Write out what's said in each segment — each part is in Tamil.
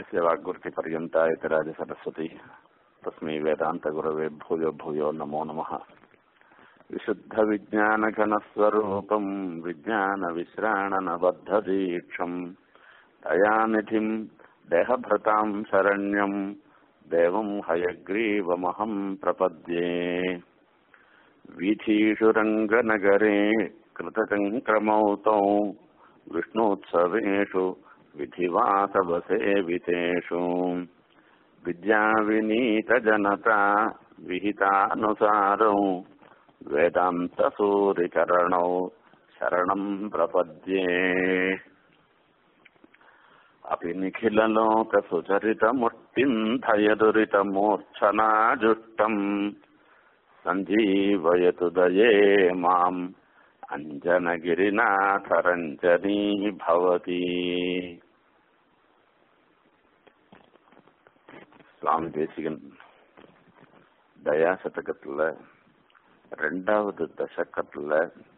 यस्य वाग्वृत्तिपर्यन्ता इति राजसरस्वती तस्मै वेदान्तगुरवे भूयो भूयो नमो नमः विशुद्धविज्ञानघनस्वरूपम् विज्ञानविश्राणनबद्धदीक्षम् दयानिधिम् देहभृताम् शरण्यम् देवम् हयग्रीवमहम् प्रपद्ये वीथीषु रङ्गनगरे कृतचङ्क्रमौतौ विष्णोत्सवेषु विधिवासवसेवितेषु विद्याविनीतजनता विहितानुसारौ वेदान्तसूरिचरणौ शरणम् प्रपद्ये अपि निखिललोकसुचरितमुष्टिन्धयदुरितमूर्च्छनाजुष्टम् सञ्जीवयतु दये माम् அஞ்சனகிரிநாதரஞ்சனி பவதி சுவாமி தேசிகன் தயாசதகத்துல ரெண்டாவது தசகத்துல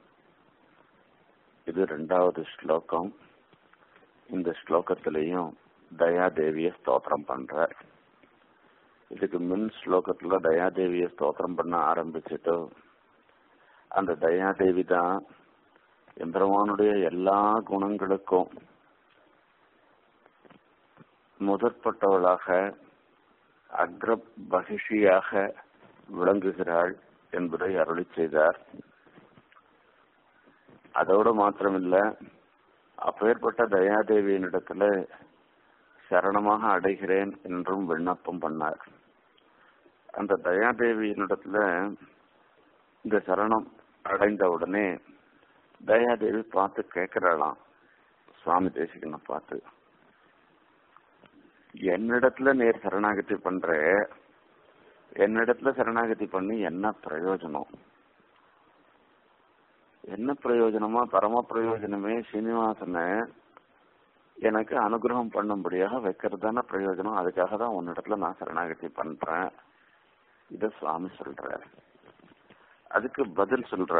இது ரெண்டாவது ஸ்லோகம் இந்த ஸ்லோகத்திலையும் தயாதேவிய ஸ்தோத்திரம் பண்ற இதுக்கு முன் ஸ்லோகத்துல தயாதேவிய ஸ்தோத்திரம் பண்ண ஆரம்பிச்சுட்டு அந்த தயாதேவி தான் எம்பெருமானுடைய எல்லா குணங்களுக்கும் முதற்பட்டவளாக அக்ர பகிஷியாக விளங்குகிறாள் என்பதை அருளி செய்தார் அதோடு மாத்திரமில்ல அப்பேற்பட்ட தயாதேவியினிடத்துல சரணமாக அடைகிறேன் என்றும் விண்ணப்பம் பண்ணார் அந்த தயாதேவியினிடத்துல இந்த சரணம் அடைந்த உடனே தயாதேவி பார்த்து கேட்கிறாளாம் சுவாமி தேசிகனை பார்த்து என்னிடத்துல நேர் சரணாகதி பண்ற என்னிடத்துல சரணாகதி பண்ணி என்ன பிரயோஜனம் என்ன பிரயோஜனமா பரம பிரயோஜனமே சீனிவாசனை எனக்கு அனுகிரகம் பண்ணும்படியாக வைக்கிறது தானே பிரயோஜனம் அதுக்காக தான் உன்னிடத்துல நான் சரணாகதி பண்றேன் இத சுவாமி சொல்றாரு அதுக்கு பதில் சொல்ற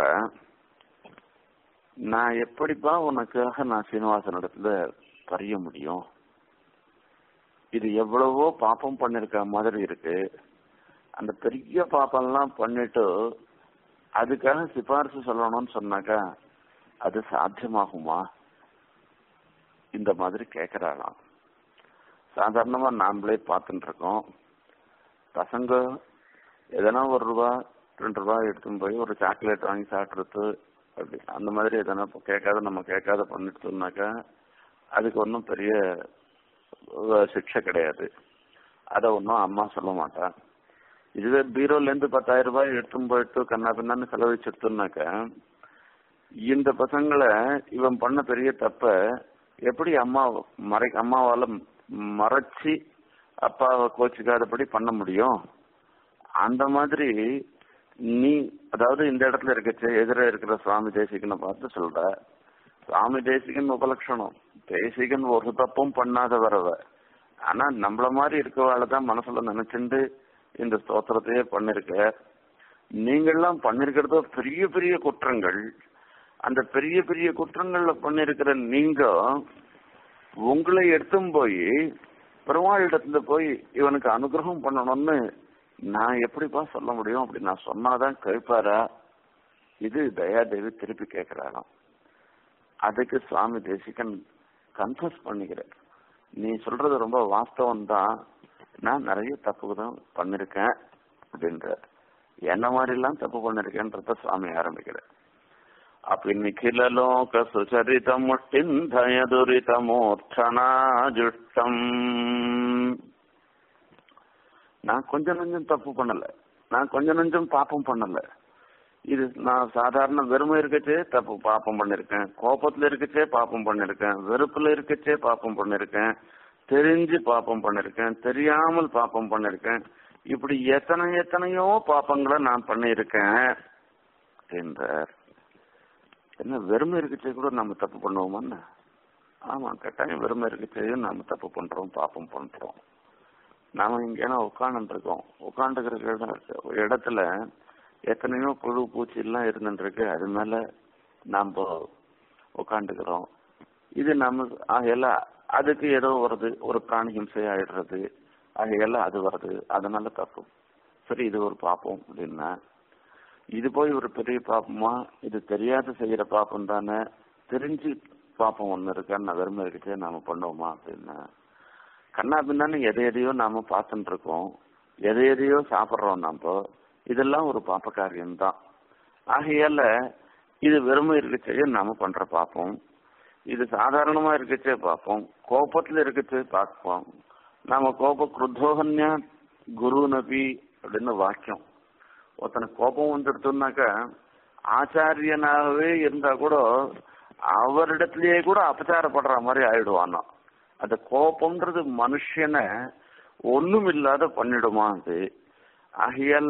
நான் எப்படிப்பா உனக்காக நான் சீனிவாசன் இடத்துல பறிய முடியும் இது எவ்வளவோ பாப்பம் பண்ணிருக்க மாதிரி இருக்கு அந்த பெரிய பாப்பம்லாம் பண்ணிட்டு அதுக்காக சிபாரிசு சொல்லணும்னு சொன்னாக்கா அது சாத்தியமாகுமா இந்த மாதிரி கேக்குறாளாம் சாதாரணமா நாமளே பார்த்துட்டு இருக்கோம் பசங்க எதனா ஒரு ரூபா ரெண்டு ரூபாய் எடுத்துன்னு போய் ஒரு சாக்லேட் வாங்கி சாப்பிட்றது அப்படி அந்த மாதிரி எதனா கேட்காத நம்ம கேட்காத பண்ணிட்டோம்னாக்கா அதுக்கு ஒன்றும் பெரிய சிக்ஷை கிடையாது அதை ஒன்றும் அம்மா சொல்ல மாட்டா இதுவே பீரோலேருந்து பத்தாயிரம் ரூபாய் எடுத்துன்னு போயிட்டு கண்ணா பின்னான்னு செலவழிச்சுட்டோம்னாக்கா இந்த பசங்களை இவன் பண்ண பெரிய தப்ப எப்படி அம்மா மறை அம்மாவால மறைச்சி அப்பாவை கோச்சிக்காதபடி பண்ண முடியும் அந்த மாதிரி நீ அதாவது இந்த இடத்துல இருக்கச்சு எதிர இருக்கிற சுவாமி தேசிகனை பார்த்து சொல்ற சுவாமி தேசிகன் உபலட்சணம் தேசிகன் ஒரு தப்பும் பண்ணாத வரவ ஆனா நம்மள மாதிரி இருக்கவாள தான் மனசுல நினைச்சுண்டு இந்த ஸ்தோத்திரத்தையே பண்ணிருக்க நீங்கள்லாம் பண்ணிருக்கிறதோ பெரிய பெரிய குற்றங்கள் அந்த பெரிய பெரிய குற்றங்கள்ல பண்ணிருக்கிற நீங்க உங்களை எடுத்தும் போய் பெருமாளிடத்துல போய் இவனுக்கு அனுகிரகம் பண்ணணும்னு நான் எப்படிப்பா சொல்ல முடியும் அப்படி நான் சொன்னாதான் கேட்பாரா இது தயாதேவி திருப்பி கேட்கிறாராம் அதுக்கு சுவாமி தேசிகன் கன்ஃபர்ஸ் பண்ணிக்கிறேன் நீ சொல்றது ரொம்ப வாஸ்தவம் தான் நான் நிறைய தப்பு தான் பண்ணிருக்கேன் அப்படின்ற என்ன மாதிரி எல்லாம் தப்பு பண்ணிருக்கேன்றத சுவாமி ஆரம்பிக்கிறேன் அப்படி நிఖிலலோக சுச்சரிதம் முஷ்டிந்தயதுரிதமூர்ச்சனாஜுஷ்டம் நான் கொஞ்சம் நஞ்சம் தப்பு பண்ணல நான் கொஞ்சம் நஞ்சம் பாப்பம் பண்ணல இது நான் சாதாரண வெறுமை இருக்கச்சே தப்பு பாப்பம் பண்ணிருக்கேன் கோபத்துல இருக்கச்சே பாப்பம் பண்ணிருக்கேன் வெறுப்புல இருக்கச்சே பாப்பம் பண்ணிருக்கேன் தெரிஞ்சு பாப்பம் பண்ணிருக்கேன் தெரியாமல் பாப்பம் பண்ணிருக்கேன் இப்படி எத்தனை எத்தனையோ பாப்பங்களை நான் பண்ணியிருக்கேன் என்றார் என்ன வெறுமை இருக்கச்சே கூட நம்ம தப்பு பண்ணுவோமான்னு ஆமா கட்டாயம் வெறுமை இருக்கச்சேயும் நாம தப்பு பண்றோம் பாப்பம் பண்றோம் நாம இங்கேனா உட்காந்துட்டு இருக்கோம் உட்காந்துக்கிற இடத்துல எத்தனையோ புழு பூச்சி எல்லாம் இருந்துட்டு இருக்கு அது மேல நாம உட்காந்துக்கிறோம் இது நம்ம ஆகையில அதுக்கு ஏதோ வருது ஒரு பிராணி ஹிம்சை ஆயிடுறது ஆகையெல்லாம் அது வருது அதனால தப்பு சரி இது ஒரு பாப்போம் அப்படின்னா இது போய் ஒரு பெரிய பாப்பமா இது தெரியாத செய்யற பாப்பம் தானே தெரிஞ்சு பாப்பம் ஒண்ணு இருக்கான்னு நான் விரும்ப இருக்கே நாம பண்ணுவோமா அப்படின்னா கண்ணா பின்னான்னு எதை எதையோ நாம பார்த்துட்டு இருக்கோம் எதை எதையோ சாப்பிட்றோம் நாம இதெல்லாம் ஒரு பாப்ப காரியம்தான் ஆகையால இது வெறுமை இருக்கச்சே நாம பண்ற பாப்போம் இது சாதாரணமா இருக்கச்சே பார்ப்போம் கோபத்துல இருக்கச்சே பார்ப்போம் நாம கோப குருத்தோகன்யா குரு நபி அப்படின்னு வாக்கியம் ஒருத்தனுக்கு கோபம் வந்துடுத்துனாக்கா ஆச்சாரியனாகவே இருந்தா கூட அவரிடத்திலேயே கூட அபச்சாரப்படுற மாதிரி ஆயிடுவானா அந்த கோபம்ன்றது மனுஷனை ஒண்ணும் இல்லாத பண்ணிடுமா அது ஆகையால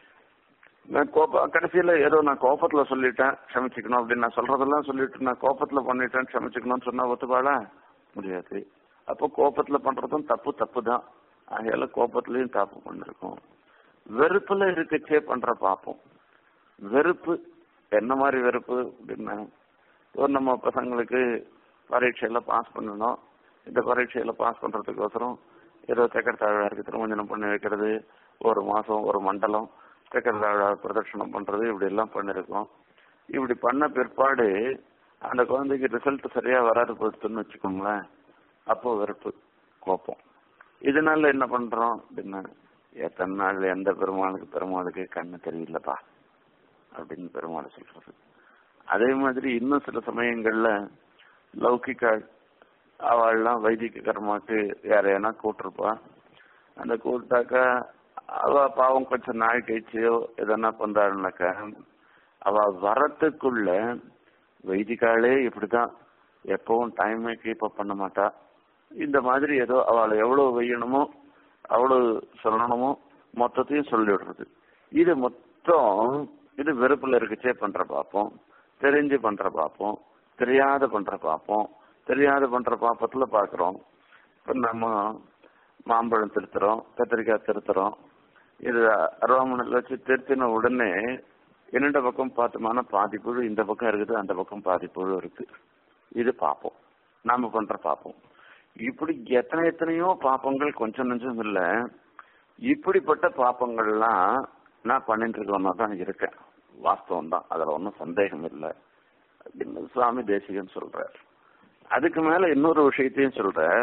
நான் கோப கடைசியில ஏதோ நான் கோபத்துல சொல்லிட்டேன் க்ஷமிச்சுக்கணும் அப்படின்னு நான் சொல்றதெல்லாம் சொல்லிட்டு நான் கோபத்துல பண்ணிட்டேன் க்ஷமிச்சுக்கணும்னு சொன்னா ஒத்துப்பாளா முடியாது அப்போ கோபத்துல பண்றதும் தப்பு தப்பு தான் ஆகையால கோபத்திலயும் தப்பு பண்ணிருக்கோம் வெறுப்புல இருக்கச்சே பண்ற பாப்போம் வெறுப்பு என்ன மாதிரி வெறுப்பு அப்படின்னா ஒரு நம்ம பசங்களுக்கு பரீட்சையில பாஸ் பண்ணணும் இந்த பரீட்சையில பாஸ் பண்றதுக்கோசரம் ஏதோ சக்கர தாழ்வாருக்கு திருமஞ்சனம் பண்ணி வைக்கிறது ஒரு மாசம் ஒரு மண்டலம் சக்கர தாழ்வா பிரதட்சணம் பண்றது இப்படி எல்லாம் பண்ணிருக்கோம் இப்படி பண்ண பிற்பாடு அந்த குழந்தைக்கு ரிசல்ட் சரியா வராது போச்சுன்னு வச்சுக்கோங்களேன் அப்போ வெறுப்பு கோபம் இதனால என்ன பண்றோம் அப்படின்னா எத்தனை நாள் எந்த பெருமாளுக்கு பெருமாளுக்கு கண்ணு தெரியலப்பா அப்படின்னு பெருமாள் சொல்றது அதே மாதிரி இன்னும் சில சமயங்கள்ல லௌகிக்க அவள்லாம் வைதிக கர்மாக்கு யாரையானா கூட்டிருப்பா அந்த கூட்டாக்கா அவ பாவம் கொஞ்சம் நாள் கழிச்சியோ எதனா பண்றாள்னாக்கா அவ வரத்துக்குள்ள வைதிகாலே இப்படிதான் எப்பவும் டைமே கீப் அப் பண்ண மாட்டா இந்த மாதிரி ஏதோ அவளை எவ்வளவு வையணுமோ அவ்வளவு சொல்லணுமோ மொத்தத்தையும் சொல்லிடுறது இது மொத்தம் இது வெறுப்புல இருக்கச்சே பண்ற பாப்போம் தெரிஞ்சு பண்ற பாப்போம் தெரியாத பண்ற பாப்போம் தெரியாத பண்ற பாப்பத்துல பாக்குறோம் இப்ப நம்ம மாம்பழம் திருத்துறோம் கத்திரிக்காய் திருத்துறோம் இது அருவாமனையில் வச்சு திருத்தின உடனே என்னென்ன பக்கம் பார்த்தோம்னா பாதி புழு இந்த பக்கம் இருக்குது அந்த பக்கம் பாதி புழு இருக்கு இது பார்ப்போம் நாம பண்ற பார்ப்போம் இப்படி எத்தனை எத்தனையோ பாப்பங்கள் கொஞ்சம் நெஞ்சம் இல்ல இப்படிப்பட்ட பாப்பங்கள்லாம் நான் பண்ணிட்டு இருக்கவனா தான் இருக்கேன் வாஸ்தவம் தான் அதுல ஒன்றும் சந்தேகம் இல்லை அப்படின்னு சுவாமி தேசிகன் சொல்றார் அதுக்கு மேல இன்னொரு விஷயத்தையும் சொல்றார்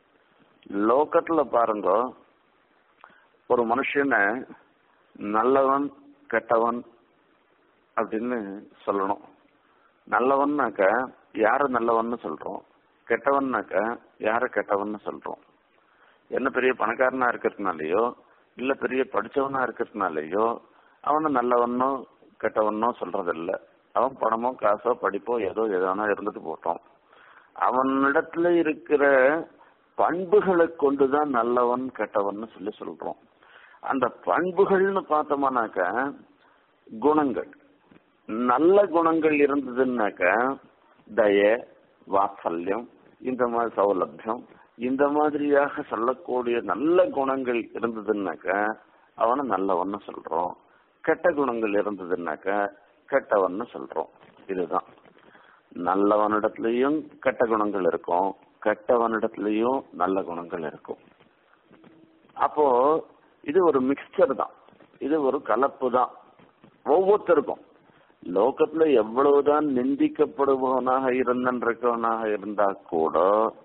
லோக்கத்துல பாருங்க ஒரு மனுஷனை நல்லவன் கெட்டவன் அப்படின்னு சொல்லணும் நல்லவன்னாக்க யாரு நல்லவன்னு சொல்றோம் கெட்டவன்னாக்க யார கெட்டவன்னு சொல்றோம் என்ன பெரிய பணக்காரனா இருக்கிறதுனாலயோ இல்ல பெரிய படிச்சவனா இருக்கிறதுனாலயோ அவனை நல்லவனோ கெட்டவனோ சொல்றதில்ல அவன் பணமோ காசோ படிப்போ ஏதோ எதானா இருந்துட்டு போட்டோம் அவனிடத்துல இருக்கிற பண்புகளை கொண்டுதான் நல்லவன் கெட்டவன் சொல்லி சொல்றோம் அந்த பண்புகள்னு பார்த்தோம்னாக்க குணங்கள் நல்ல குணங்கள் இருந்ததுன்னாக்க தய வாத்சல்யம் இந்த மாதிரி சௌலபியம் இந்த மாதிரியாக சொல்லக்கூடிய நல்ல குணங்கள் இருந்ததுன்னாக்க அவனை நல்லவன்னு சொல்றோம் கெட்ட குணங்கள் இருந்ததுன்னாக்க கெட்டவன்னு சொல்றோம் இதுதான் நல்லவனிடத்திலையும் கெட்ட குணங்கள் இருக்கும் கெட்டவனிடத்திலையும் நல்ல குணங்கள் இருக்கும் அப்போ இது ஒரு மிக்சர் தான் இது ஒரு கலப்பு தான் ஒவ்வொருத்தருக்கும் லோகத்துல எவ்வளவுதான் நிந்திக்கப்படுபவனாக இருந்தவனாக இருந்தா கூட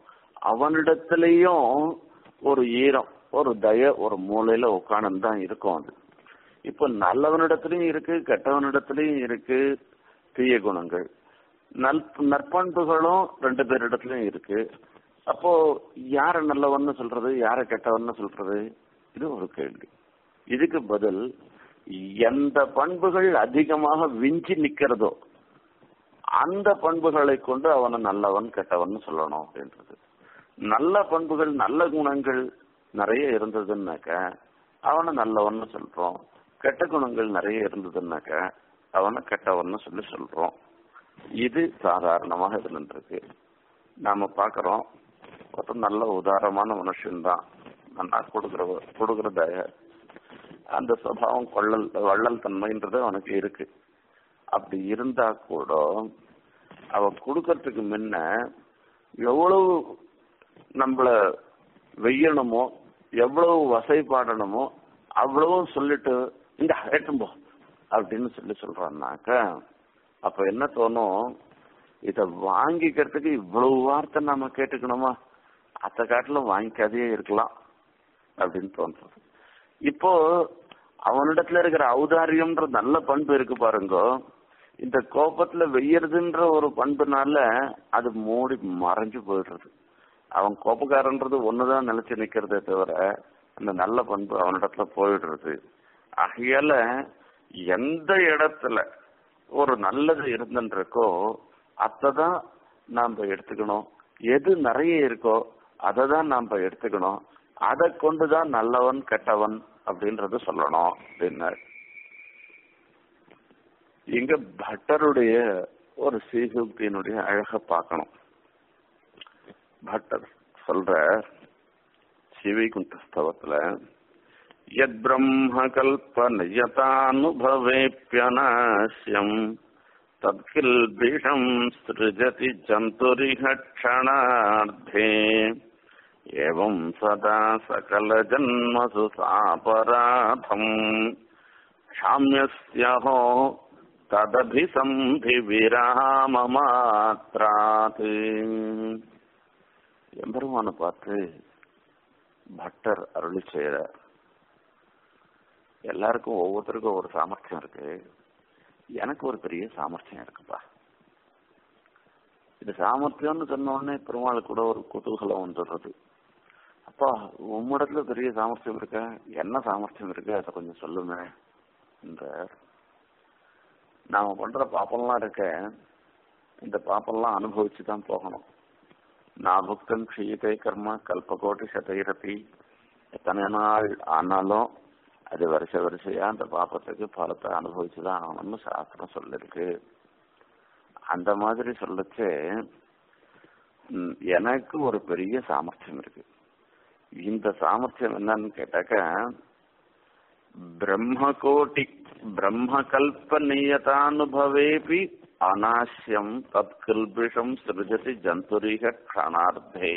அவனிடத்திலையும் ஒரு ஈரம் ஒரு தய ஒரு மூலையில உட்காந்து தான் இருக்கும் அது இப்ப நல்லவனிடத்திலையும் இருக்கு கெட்டவனிடத்திலையும் இருக்கு தீய குணங்கள் நல் நற்பண்புகளும் ரெண்டு பேரிடத்துலயும் இருக்கு அப்போ யார நல்லவன்னு சொல்றது யார கெட்டவன்னு சொல்றது இது ஒரு கேள்வி இதுக்கு பதில் எந்த பண்புகள் அதிகமாக விஞ்சி நிக்கிறதோ அந்த பண்புகளை கொண்டு அவனை நல்லவன் கெட்டவன் சொல்லணும் அப்படின்றது நல்ல பண்புகள் நல்ல குணங்கள் நிறைய இருந்ததுன்னாக்க அவனை நல்லவன்னு சொல்றோம் கெட்ட குணங்கள் நிறைய இருந்ததுன்னாக்க அவனை கெட்டவன்னு சொல்லி சொல்றோம் இது சாதாரணமாக இருந்துருக்கு நாம பாக்குறோம் ஒருத்தன் நல்ல உதாரமான மனுஷன்தான் நல்லா கொடுக்குற கொடுக்கறத அந்த சுவாவம் கொள்ளல் வள்ளல் தன்மைன்றது அவனுக்கு இருக்கு அப்படி இருந்தா கூட அவ கொடுக்கறதுக்கு முன்ன எவ்வளவு நம்மள வெய்யணுமோ எவ்வளவு வசைப்பாடணுமோ அவ்வளவும் சொல்லிட்டு இந்த ஏட்டும் போ அப்படின்னு சொல்லி சொல்றான்னாக்க அப்ப என்ன தோணும் இத வாங்கிக்கிறதுக்கு இவ்வளவு வார்த்தை நாம கேட்டுக்கணுமா அத்த காட்டிலும் வாங்கிக்காதே இருக்கலாம் அப்படின்னு தோன்றது இப்போ அவனிடத்துல இருக்கிற ஔதாரியம்ன்ற நல்ல பண்பு இருக்கு பாருங்க இந்த கோபத்துல வெய்யறதுன்ற ஒரு பண்புனால அது மூடி மறைஞ்சு போயிடுறது அவன் கோபக்காரன்றது ஒண்ணுதான் நிலைச்சு நிக்கிறதே தவிர அந்த நல்ல பண்பு அவனிடத்துல போயிடுறது ஆகையால எந்த இடத்துல ஒரு நல்லது இருந்துருக்கோ அதைதான் நாம எடுத்துக்கணும் எது நிறைய இருக்கோ அதை தான் நாம எடுத்துக்கணும் அதை கொண்டுதான் நல்லவன் கெட்டவன் அப்படின்றது சொல்லணும் அப்படின்னாரு இங்க பட்டருடைய ஒரு சீசுக்தியினுடைய அழக பார்க்கணும் பட்டர் சொல்ற சிவைகுண்டஸ்தவத்துல யத் பிரம்ம கல்பனயதானுபவேப்பியநாசியம் தத்கில் பீஷம் சிருஜதி ஜந்துரிஹ க்ஷணார்த்தே एवं सदा सकलजन्मसु सापराधम् क्षाम्यस्यहो ததபிசம்பிவிராமமாத்ராத் எம்பெருமான பார்த்து பட்டர் அருளி செய்யறார் எல்லாருக்கும் ஒவ்வொருத்தருக்கும் ஒரு சாமர்த்தியம் இருக்கு எனக்கு ஒரு பெரிய சாமர்த்தியம் இருக்குப்பா இது சாமர்த்தியம்னு சொன்ன உடனே பெருமாள் கூட ஒரு குதூகலம் வந்துடுறது அப்பா உம்மிடத்துல பெரிய சாமர்த்தியம் இருக்க என்ன சாமர்த்தியம் இருக்கு அதை கொஞ்சம் சொல்லுங்க என்றார் நாம பண்ற பாப்பம்லாம் இருக்க இந்த பாப்பம்லாம் அனுபவிச்சு தான் போகணும் நாபுக்தம் க்ஷீயத்தை கர்மா கல்பகோட்டி சதைரத்தி எத்தனை நாள் ஆனாலும் அது வருஷ வரிசையா அந்த பாப்பத்துக்கு பலத்தை அனுபவிச்சு தான் ஆகணும்னு சாஸ்திரம் சொல்லிருக்கு அந்த மாதிரி சொல்லச்சு எனக்கு ஒரு பெரிய சாமர்த்தியம் இருக்கு இந்த சாமர்த்தியம் என்னன்னு கேட்டாக்க பிரம்மகோட்டி பிரம்ம கல்ப நியதானுபவேபி அநாசியம் தத் கில்பிஷம் சிருஜதி ஜந்துரிக க்ஷணார்த்தே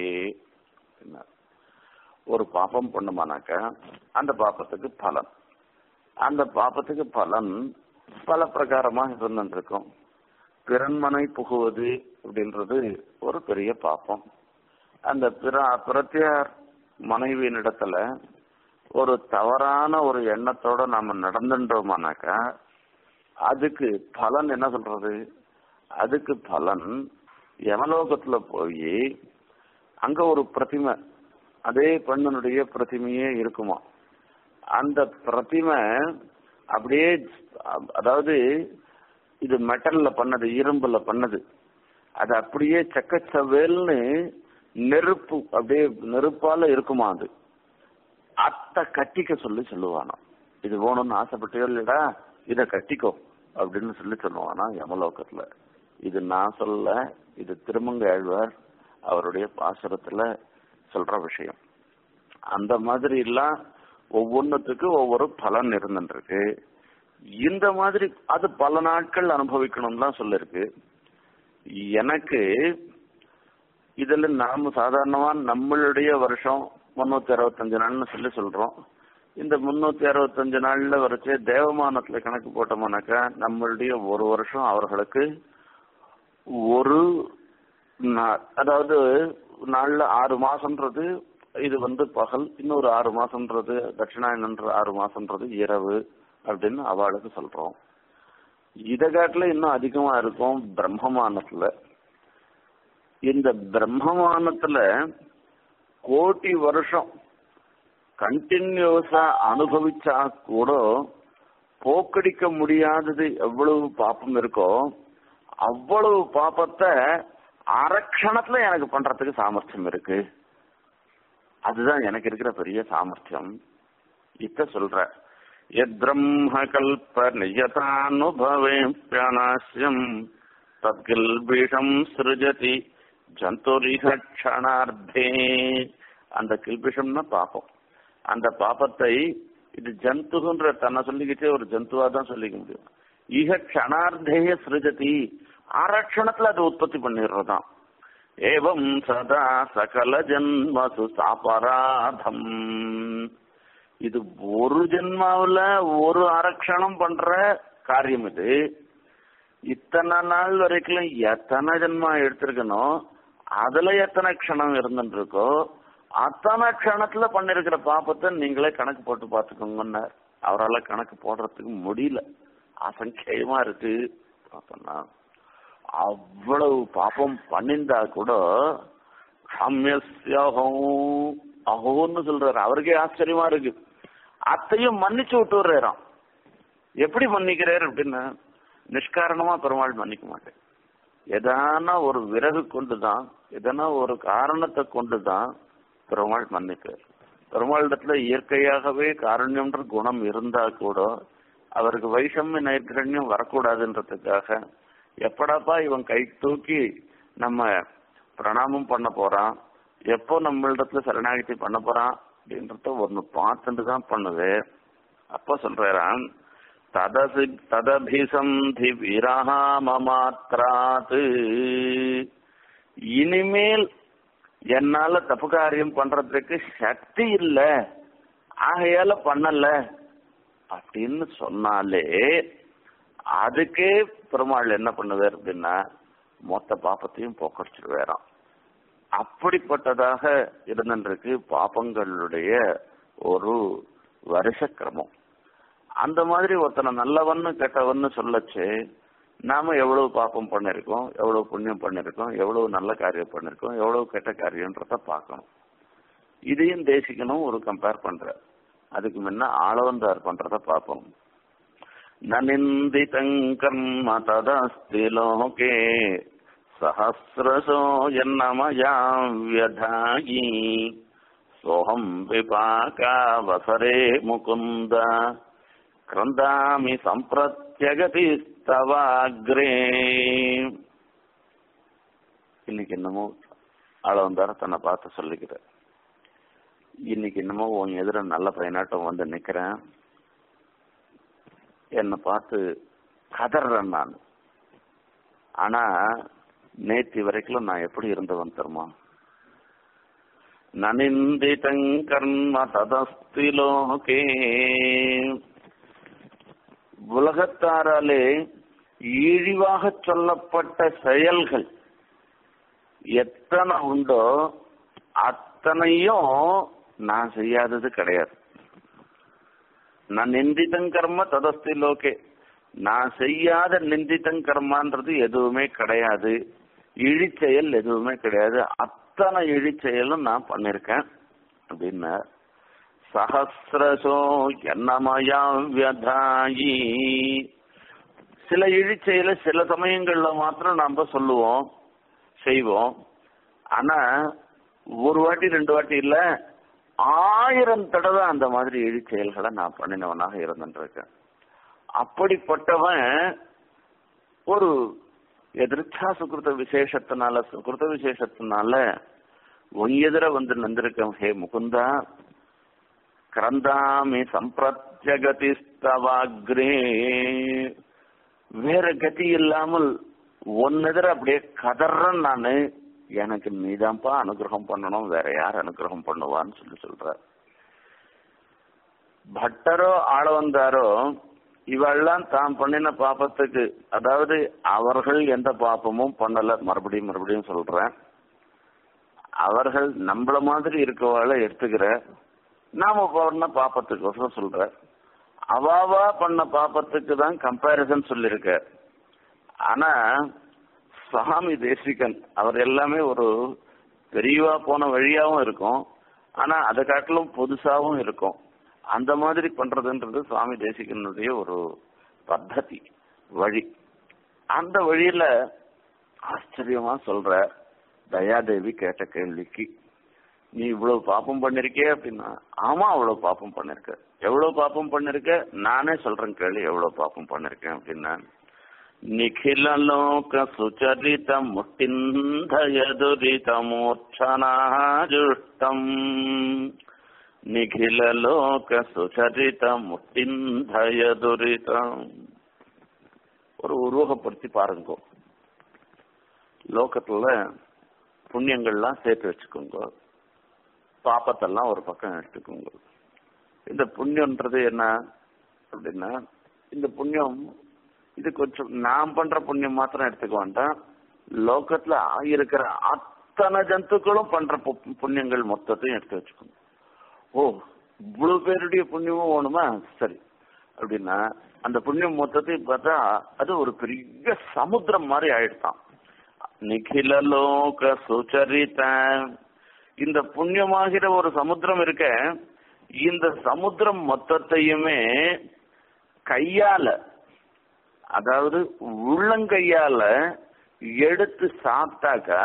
ஒரு பாப்பம் பண்ணுமானாக்க அந்த பாப்பத்துக்கு பலன் அந்த பாப்பத்துக்கு பலன் பல பிரகாரமா இருந்துருக்கும் பிறன்மனை புகுவது அப்படின்றது ஒரு பெரிய பாப்பம் அந்த பிற பிரத்தியார் மனைவியினிடத்துல ஒரு தவறான ஒரு எண்ணத்தோட நாம நடந்துட்டோமானாக்கா அதுக்கு பலன் என்ன சொல்றது அதுக்கு பலன் யமலோகத்துல போய் அங்க ஒரு பிரதிமை அதே பெண்ணனுடைய பிரதிமையே இருக்குமா அந்த பிரதிமை அப்படியே அதாவது இது மெட்டல்ல பண்ணது இரும்புல பண்ணது அது அப்படியே செக்கச்சவேல்னு நெருப்பு அப்படியே நெருப்பால இருக்குமா அது அத்தை கட்டிக்க சொல்லி சொல்லுவானா இது வேணும்னு ஆசைப்பட்டியோ இல்லடா இத கட்டிக்கோ அப்படின்னு சொல்லி சொல்லுவானா யமலோகத்துல இது நான் சொல்ல இது திருமங்க ஆழ்வார் அவருடைய பாசுரத்துல சொல்ற விஷயம் அந்த மாதிரி எல்லாம் ஒவ்வொன்றுத்துக்கு ஒவ்வொரு பலன் இருந்துருக்கு இந்த மாதிரி அது பல நாட்கள் அனுபவிக்கணும் தான் சொல்லிருக்கு எனக்கு இதுல நாம சாதாரணமா நம்மளுடைய வருஷம் முன்னூத்தி அறுபத்தஞ்சு நாள்னு சொல்லி சொல்றோம் இந்த முன்னூத்தி அறுபத்தஞ்சு நாள்ல வரைச்சு தேவமானத்துல கணக்கு போட்டோம்னாக்கா நம்மளுடைய ஒரு வருஷம் அவர்களுக்கு ஒரு அதாவது நாள்ல ஆறு மாசம்ன்றது இது வந்து பகல் இன்னொரு ஆறு மாசம்ன்றது தட்சிணாயனன்ற ஆறு மாசம்ன்றது இரவு அப்படின்னு அவளுக்கு சொல்றோம் இதை காட்டுல இன்னும் அதிகமா இருக்கும் பிரம்மமானத்துல இந்த பிரம்மமானத்துல கோட்டி வருஷம் கண்டினியூஸா அனுபவிச்சா கூட போக்கடிக்க முடியாதது எவ்வளவு பாப்பம் இருக்கோ அவ்வளவு பாப்பத்தை அரக்ஷணத்துல எனக்கு பண்றதுக்கு சாமர்த்தியம் இருக்கு அதுதான் எனக்கு இருக்கிற பெரிய சாமர்த்தியம் இத்த சொல்ற எத் பிரம்ம கல்ப நியதானுபவேப்பியநாசியம் தத்கில்பிஷம் சிருஜதி ஜந்துரிக க்ஷணார்த்தே அந்த கில்பிஷம்னா பாப்பம் அந்த பாப்பத்தை இது ஜந்துன்ற தன்னை சொல்லிக்கிட்டே ஒரு ஜந்துவா தான் சொல்லிக்க முடியும் ஈக க்ஷணார்த்தேய சிருஜதி அரட்சணத்துல அது உற்பத்தி பண்ணிடுறதாம் ஏவம் சதா சகல ஜன்மசு சாபராதம் இது ஒரு ஜென்மாவுல ஒரு அரக்ஷணம் பண்ற காரியம் இது இத்தனை நாள் வரைக்கும் எத்தனை ஜென்மா எடுத்திருக்கணும் அதுல எத்தனை க்ஷணம் இருந்துட்டு இருக்கோ அத்தனை க்ஷணத்துல பண்ணிருக்கிற பாப்பத்தை நீங்களே கணக்கு போட்டு பாத்துக்கோங்கன்னார் அவரால் கணக்கு போடுறதுக்கு முடியல அசங்கேயமா இருக்கு பாப்போம்னா அவ்வளவு பாப்பம் பண்ணிருந்தா கூட ஹம்யஸ்யஹோம் அஹோன்னு சொல்றாரு அவருக்கே ஆச்சரியமா இருக்கு அத்தையும் மன்னிச்சு விட்டு விடுறாராம் எப்படி மன்னிக்கிறாரு அப்படின்னா நிஷ்காரணமா பெருமாள் மன்னிக்க மாட்டேன் எதான ஒரு விறகு கொண்டுதான் எதனா ஒரு காரணத்தை கொண்டுதான் பெருமாள் மன்னிக்கிறார் பெருமாளிடத்துல இயற்கையாகவே காருண்யம்ன்ற குணம் இருந்தா கூட அவருக்கு வைஷமிய நைர்கரண்யம் வரக்கூடாதுன்றதுக்காக எப்படாப்பா இவன் கை தூக்கி நம்ம பிரணாமம் பண்ண போறான் எப்போ நம்மளிடத்துல சரணாகதி பண்ண போறான் அப்படின்றத ஒன்னு பார்த்துட்டு தான் பண்ணுது அப்ப சொல்றான் ததசி ததபிசந்தி விரஹாமமாத்ராத் இனிமேல் என்னால தப்பு காரியம் பண்றதுக்கு சக்தி இல்ல ஆகையால பண்ணல அப்படின்னு சொன்னாலே அதுக்கே பெருமாள் என்ன பண்ணுவார் அப்படின்னா மொத்த பாப்பத்தையும் போக்கடிச்சிருவாராம் அப்படிப்பட்டதாக இருந்திருக்கு பாப்பங்களுடைய ஒரு வருஷ கிரமம் அந்த மாதிரி ஒருத்தனை நல்லவன்னு கெட்டவன்னு சொல்லச்சு நாம எவ்வளவு பாப்பம் பண்ணிருக்கோம் எவ்வளவு புண்ணியம் பண்ணிருக்கோம் எவ்வளவு நல்ல காரியம் பண்ணிருக்கோம் எவ்வளவு கெட்ட காரியம்ன்றத பார்க்கணும் இதையும் தேசிக்கணும் ஒரு கம்பேர் பண்ற அதுக்கு முன்ன ஆளவந்தார் பண்றத பார்ப்போம் நனிந்திதங்கர்ம ததஸ்தி லோகே சஹசிரசோ என்னமயா வியதாயி சோகம் விபாகாவசரே முகுந்த கிரந்தாமி சம்பிரத்யகதி தவாக்ரே இன்னைக்கு என்னமோ ஆள வந்தார தன்னை பார்த்து சொல்லிக்கிற இன்னைக்கு என்னமோ உன் எதிர நல்ல பயனாட்டம் வந்து நிக்கிறேன் என்னை பார்த்து கதறேன் நான் ஆனா நேத்தி வரைக்கும் நான் எப்படி இருந்தவன் தெரியுமா நனிந்திதங் கர்ம ததஸ்தி லோகே உலகத்தாராலே இழிவாக சொல்லப்பட்ட செயல்கள் எத்தனை உண்டோ அத்தனையும் நான் செய்யாதது கிடையாது நான் நிந்திதங் கர்ம ததஸ்தி லோகே நான் செய்யாத நிந்திதங் கர்மான்றது எதுவுமே கிடையாது இழிச்செயல் எதுவுமே கிடையாது அத்தனை இழிச்செயலும் நான் பண்ணிருக்கேன் அப்படின்னு சஹசிரசோ என்னமயா வியதாயி சில இழிச்செயல சில சமயங்கள்ல மாத்திரம் நாம சொல்லுவோம் செய்வோம் ஆனா ஒரு வாட்டி ரெண்டு வாட்டி இல்ல ஆயிரம் தடவை அந்த மாதிரி இழிச்செயல்களை நான் பண்ணினவனாக இருந்துருக்கேன் அப்படிப்பட்டவன் ஒரு எதிர்ச்சா சுகிருத விசேஷத்தினால சுகிருத விசேஷத்தினால உன் எதிர வந்து நின்றிருக்கேன் ஹே முகுந்தா கிரந்தாமி சம்பிரத்யகதி ஸ்தவாக்ரே வேற கதி இல்லாமல் ஒன்னெதிர அப்படியே கதறேன் நானு எனக்கு நீதான்ப்பா அனுகிரகம் பண்ணணும் வேற யார் அனுகிரகம் பண்ணுவான்னு சொல்லி சொல்ற பட்டரோ ஆள வந்தாரோ இவெல்லாம் தான் பண்ணின பாப்பத்துக்கு அதாவது அவர்கள் எந்த பாப்பமும் பண்ணல மறுபடியும் மறுபடியும் சொல்றேன் அவர்கள் நம்மள மாதிரி இருக்கவாள எடுத்துக்கிற நாம பண்ண பாப்பத்துக்கோசரம் சொல்ற அவாவா பண்ண பாப்பத்துக்கு தான் கம்பாரிசன் சொல்லியிருக்க ஆனா சுவாமி தேசிகன் அவர் எல்லாமே ஒரு பெரியவா போன வழியாவும் இருக்கும் ஆனா அதை காட்டிலும் புதுசாவும் இருக்கும் அந்த மாதிரி பண்றதுன்றது சுவாமி தேசிகனுடைய ஒரு பத்ததி வழி அந்த வழியில ஆச்சரியமா சொல்ற தயாதேவி கேட்ட கேள்விக்கு நீ இவ்வளவு பாப்பம் பண்ணிருக்கே அப்படின்னா ஆமா அவ்வளவு பாப்பம் பண்ணிருக்க எவ்வளவு பாப்பம் பண்ணிருக்க நானே சொல்றேன் கேள்வி எவ்வளவு பாப்பம் பண்ணிருக்கேன் அப்படின்னா నిఖిల లోక సుచరిత ముట్టింధయదురిత మూర్ఛనాజుష్టం నిఖిల లోక சுச்சரித முட்டிந்தயதுரிதம் ஒரு உருவகப்படுத்தி பாருங்க லோகத்துல புண்ணியங்கள்லாம் சேர்த்து வச்சுக்கோங்க பாப்பத்தெல்லாம் ஒரு பக்கம் எடுத்துக்கோங்க இந்த புண்ணியன்றது என்ன அப்படின்னா இந்த புண்ணியம் இது கொஞ்சம் நான் பண்ற புண்ணியம் மாத்திரம் எடுத்துக்க வேண்டாம் லோகத்துல இருக்கிற அத்தனை ஜந்துக்களும் பண்ற பு- புண்ணியங்கள் மொத்தத்தையும் எடுத்து வச்சுக்கணும் ஓ இவ்வளவு பேருடைய புண்ணியமும் வேணுமா சரி அப்படின்னா அந்த புண்ணியம் மொத்தத்தையும் பார்த்தா அது ஒரு பெரிய சமுத்திரம் மாதிரி ஆயிடுதான் நிகில லோக சுச்சரித இந்த புண்ணியமாகிற ஒரு சமுத்திரம் இருக்க இந்த சமுத்திரம் மொத்தத்தையுமே கையால அதாவது உள்ளங்கையால எடுத்து சாப்பிட்டாக்கா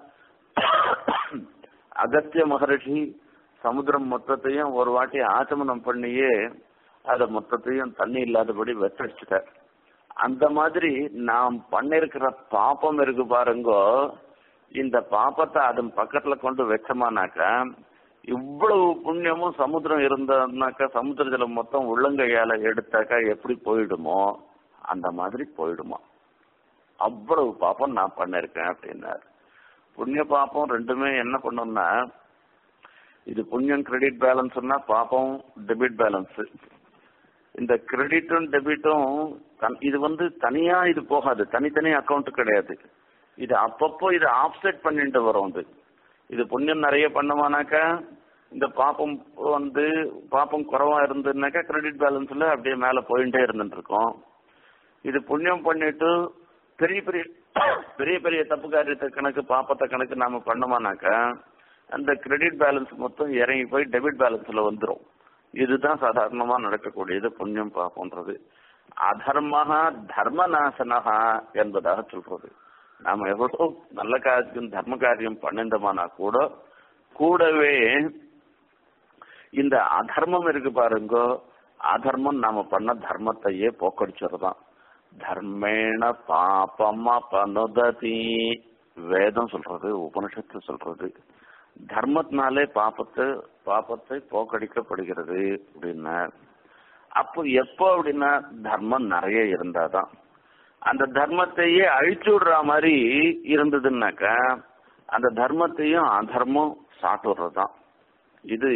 அகத்திய மகரிஷி சமுத்திரம் மொத்தத்தையும் ஒரு வாட்டி ஆச்சமனம் பண்ணியே அதை மொத்தத்தையும் தண்ணி இல்லாதபடி வெட்டடிச்சுட்டார் அந்த மாதிரி நாம் பண்ணிருக்கிற பாப்பம் இருக்கு பாருங்கோ இந்த பாப்பத்தை அதன் பக்கத்துல கொண்டு வச்சோமானாக்கா இவ்வளவு புண்ணியமும் சமுத்திரம் இருந்ததுனாக்கா சமுத்திர ஜலம் மொத்தம் உள்ளங்கையால எடுத்தாக்கா எப்படி போயிடுமோ அந்த மாதிரி போயிடுமா அவ்வளவு பாப்பம் நான் பண்ணிருக்கேன் அப்படின்னார் புண்ணிய பாப்பம் ரெண்டுமே என்ன பண்ணும்னா இது புண்ணியம் கிரெடிட் பேலன்ஸ்னா பாப்பம் டெபிட் பேலன்ஸ் இந்த கிரெடிட்டும் டெபிட்டும் இது வந்து தனியா இது போகாது தனித்தனி அக்கௌண்ட் கிடையாது இது அப்பப்போ இது ஆப்செட் பண்ணிட்டு வரும் இது இது புண்ணியம் நிறைய பண்ணமானாக்கா இந்த பாப்பம் வந்து பாப்பம் குறவா இருந்ததுனாக்கா கிரெடிட் பேலன்ஸ்ல அப்படியே மேல போயிட்டே இருந்துட்டு இருக்கோம் இது புண்ணியம் பண்ணிட்டு பெரிய பெரிய பெரிய பெரிய தப்பு காரியத்தை கணக்கு பாப்பத்தை கணக்கு நாம பண்ணோமானாக்கா அந்த கிரெடிட் பேலன்ஸ் மொத்தம் இறங்கி போய் டெபிட் பேலன்ஸ்ல வந்துடும் இதுதான் சாதாரணமா நடக்கக்கூடியது புண்ணியம் பாப்பம்ன்றது அதர்மஹா தர்மநாசனஹா என்பதாக சொல்றது நாம எவ்வளவு நல்ல காரியம் தர்ம காரியம் பண்ணிருந்தோமானா கூட கூடவே இந்த அதர்மம் இருக்கு பாருங்க அதர்மம் நாம பண்ண தர்மத்தையே போக்கடிச்சிருதான் தர்மேண பாபம் பனுததி வேதம் சொல்றது உபனிஷத்து சொல்றது தர்மத்தினாலே பாப்பத்தை பாப்பத்தை போக்கடிக்கப்படுகிறது அப்படின்னா அப்போ எப்போ அப்படின்னா தர்மம் நிறைய இருந்தாதான் அந்த தர்மத்தையே அழிச்சு விடுற மாதிரி இருந்ததுன்னாக்கா அந்த தர்மத்தையும் அதர்மம் சாப்பிடுறதுதான் இது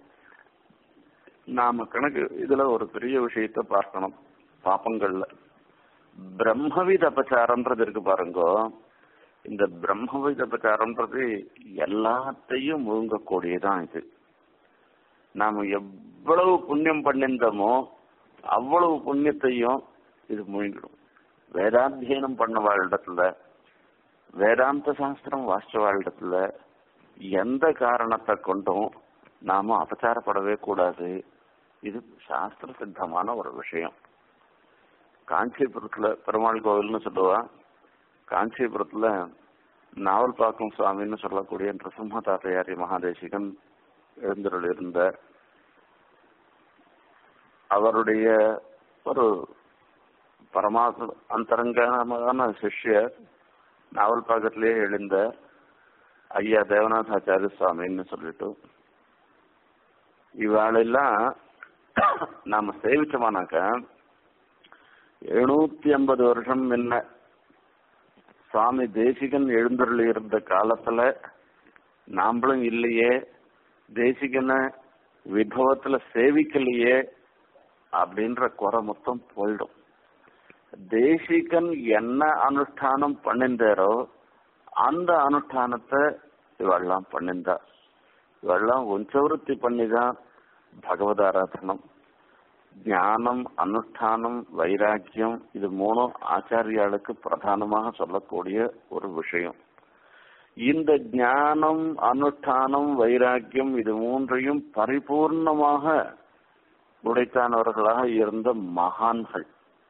நாம கணக்கு இதுல ஒரு பெரிய விஷயத்த பார்க்கணும் பாப்பங்கள்ல பிரம்மவித அபச்சாரம்ன்றது இருக்கு பாருங்க இந்த பிரம்மவித அபச்சாரம்ன்றது எல்லாத்தையும் முழுங்கக்கூடியதான் இது நாம எவ்வளவு புண்ணியம் பண்ணிருந்தோமோ அவ்வளவு புண்ணியத்தையும் இது முழுங்கிடும் வேதாத்தியனம் பண்ண வாழ்டத்துல வேதாந்த சாஸ்திரம் வாசிச்ச வாழ்டத்துல எந்த காரணத்தை கொண்டும் நாம அபச்சாரப்படவே கூடாது இது சாஸ்திர சித்தமான ஒரு விஷயம் காஞ்சிபுரத்துல பெருமாள் கோவில்னு சொல்லுவா காஞ்சிபுரத்துல நாவல்பாக்கம் சுவாமின்னு சொல்லக்கூடிய நரசிம்ம தாத்தையாரி மகாதேசிகன் எழுந்தருள் இருந்த அவருடைய ஒரு பரமாத்ம அந்தரங்கமான சிஷ்யர் நாவல்பாக்கத்திலேயே எழுந்த ஐயா தேவநாதாச்சாரிய சுவாமின்னு சொல்லிட்டு இவாளெல்லாம் நாம சேவிச்சோமானாக்க எழுநூத்தி ஐம்பது வருஷம் முன்ன சுவாமி தேசிகன் எழுந்தருள் இருந்த காலத்துல நாம்பளும் இல்லையே தேசிகனை விபவத்துல சேவிக்கலையே அப்படின்ற குறை மொத்தம் போயிடும் தேசிகன் என்ன அனுஷ்டானம் பண்ணிருந்தாரோ அந்த அனுஷ்டானத்தை இவெல்லாம் பண்ணிருந்தா இவெல்லாம் உஞ்சவருத்தி பண்ணிதான் பகவத் ஆராதனம் ஞானம் அனுஷ்டானம் வைராக்கியம் இது மூணும் ஆச்சாரியாளுக்கு பிரதானமாக சொல்லக்கூடிய ஒரு விஷயம் இந்த ஞானம் அனுஷ்டானம் வைராக்கியம் இது மூன்றையும் பரிபூர்ணமாக உடைத்தானவர்களாக இருந்த மகான்கள்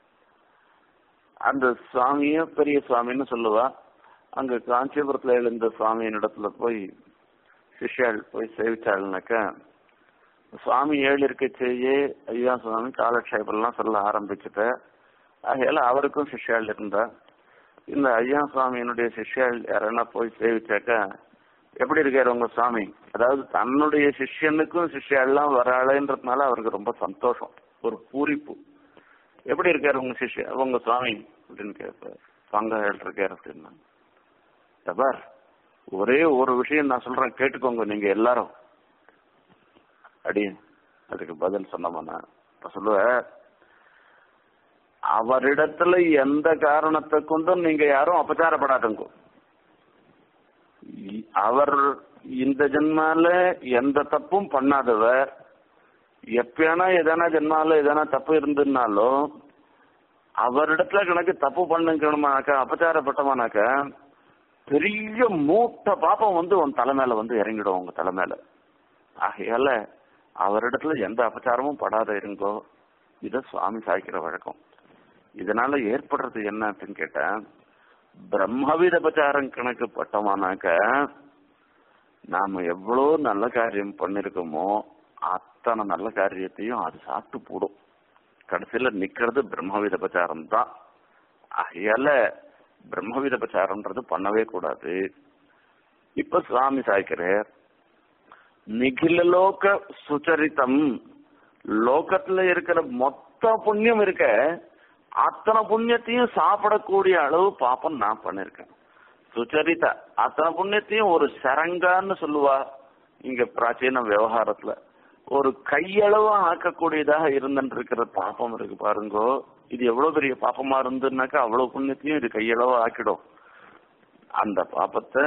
அந்த சுவாமிய பெரிய சுவாமின்னு சொல்லுவா அங்க காஞ்சிபுரத்துல எழுந்த சுவாமியின் இடத்துல போய் சிஷ்யாள் போய் சேவிச்சாள்னாக்கா சுவாமி ஏழு இருக்கச்சேயே ஐயா சுவாமி காலக்ஷேபம்லாம் சொல்ல ஆரம்பிச்சுட்ட ஆகையால அவருக்கும் சிஷ்யாள் இருந்தா இந்த ஐயா சுவாமியினுடைய சிஷ்யாள் யாரன்னா போய் சேவிச்சாக்கா எப்படி இருக்காரு உங்க சுவாமி அதாவது தன்னுடைய சிஷ்யனுக்கும் சிஷ்யாள்லாம் வராளேன்றதுனால அவருக்கு ரொம்ப சந்தோஷம் ஒரு பூரிப்பு எப்படி இருக்காரு உங்க சிஷ்ய உங்க சுவாமி அப்படின்னு கேட்பார் பங்க இருக்காரு அப்படின்னா பார் ஒரே ஒரு விஷயம் நான் சொல்றேன் கேட்டுக்கோங்க நீங்க எல்லாரும் அடி அதுக்கு பதில் சொன்னோம்னா இப்ப சொல்லுவ அவரிடத்துல எந்த காரணத்தை கொண்டும் நீங்க யாரும் அபச்சாரப்படாதுங்க இ- அவர் இந்த ஜென்மால எந்த தப்பும் பண்ணாதவர் எப்பயானா எதனா ஜென்மால எதனா தப்பு இருந்துனாலும் அவரிடத்துல கணக்கு தப்பு பண்ணுங்கணுமானாக்கா அபச்சாரப்பட்டமானாக்க பெரிய மூட்டை பாப்பம் வந்து உன் தலை மேல வந்து இறங்கிடும் உங்க தலை மேல ஆகையால அவரிடத்துல எந்த அபச்சாரமும் படாத இருங்கோ இத சுவாமி சாய்க்கிற வழக்கம் இதனால ஏற்படுறது என்ன அப்படின்னு கேட்டேன் பிரம்மவித அபச்சாரம் கணக்கு பட்டோமானாக்க நாம எவ்வளவு நல்ல காரியம் பண்ணிருக்கோமோ அத்தனை நல்ல காரியத்தையும் அது சாப்பிட்டு போடும் கடைசியில நிக்கிறது பிரம்மவித அபச்சாரம் தான் ஆகையால பிரம்மவித அபச்சாரம்ன்றது பண்ணவே கூடாது இப்ப சுவாமி சாய்க்கிறார் நிகிலலோக சுச்சரித்தம் லோகத்துல இருக்கிற மொத்த புண்ணியம் இருக்க அத்தனை புண்ணியத்தையும் சாப்பிடக்கூடிய அளவு பாப்பம் நான் பண்ணிருக்கேன் சுச்சரித அத்தனை புண்ணியத்தையும் ஒரு சரங்கான்னு சொல்லுவா இங்க பிராச்சீன விவகாரத்துல ஒரு கையளவு ஆக்கக்கூடியதாக இருந்துட்டு இருக்கிற பாப்பம் இருக்கு பாருங்கோ இது எவ்வளவு பெரிய பாப்பமா இருந்துன்னாக்கா அவ்வளவு புண்ணியத்தையும் இது கையளவு ஆக்கிடும் அந்த பாப்பத்தை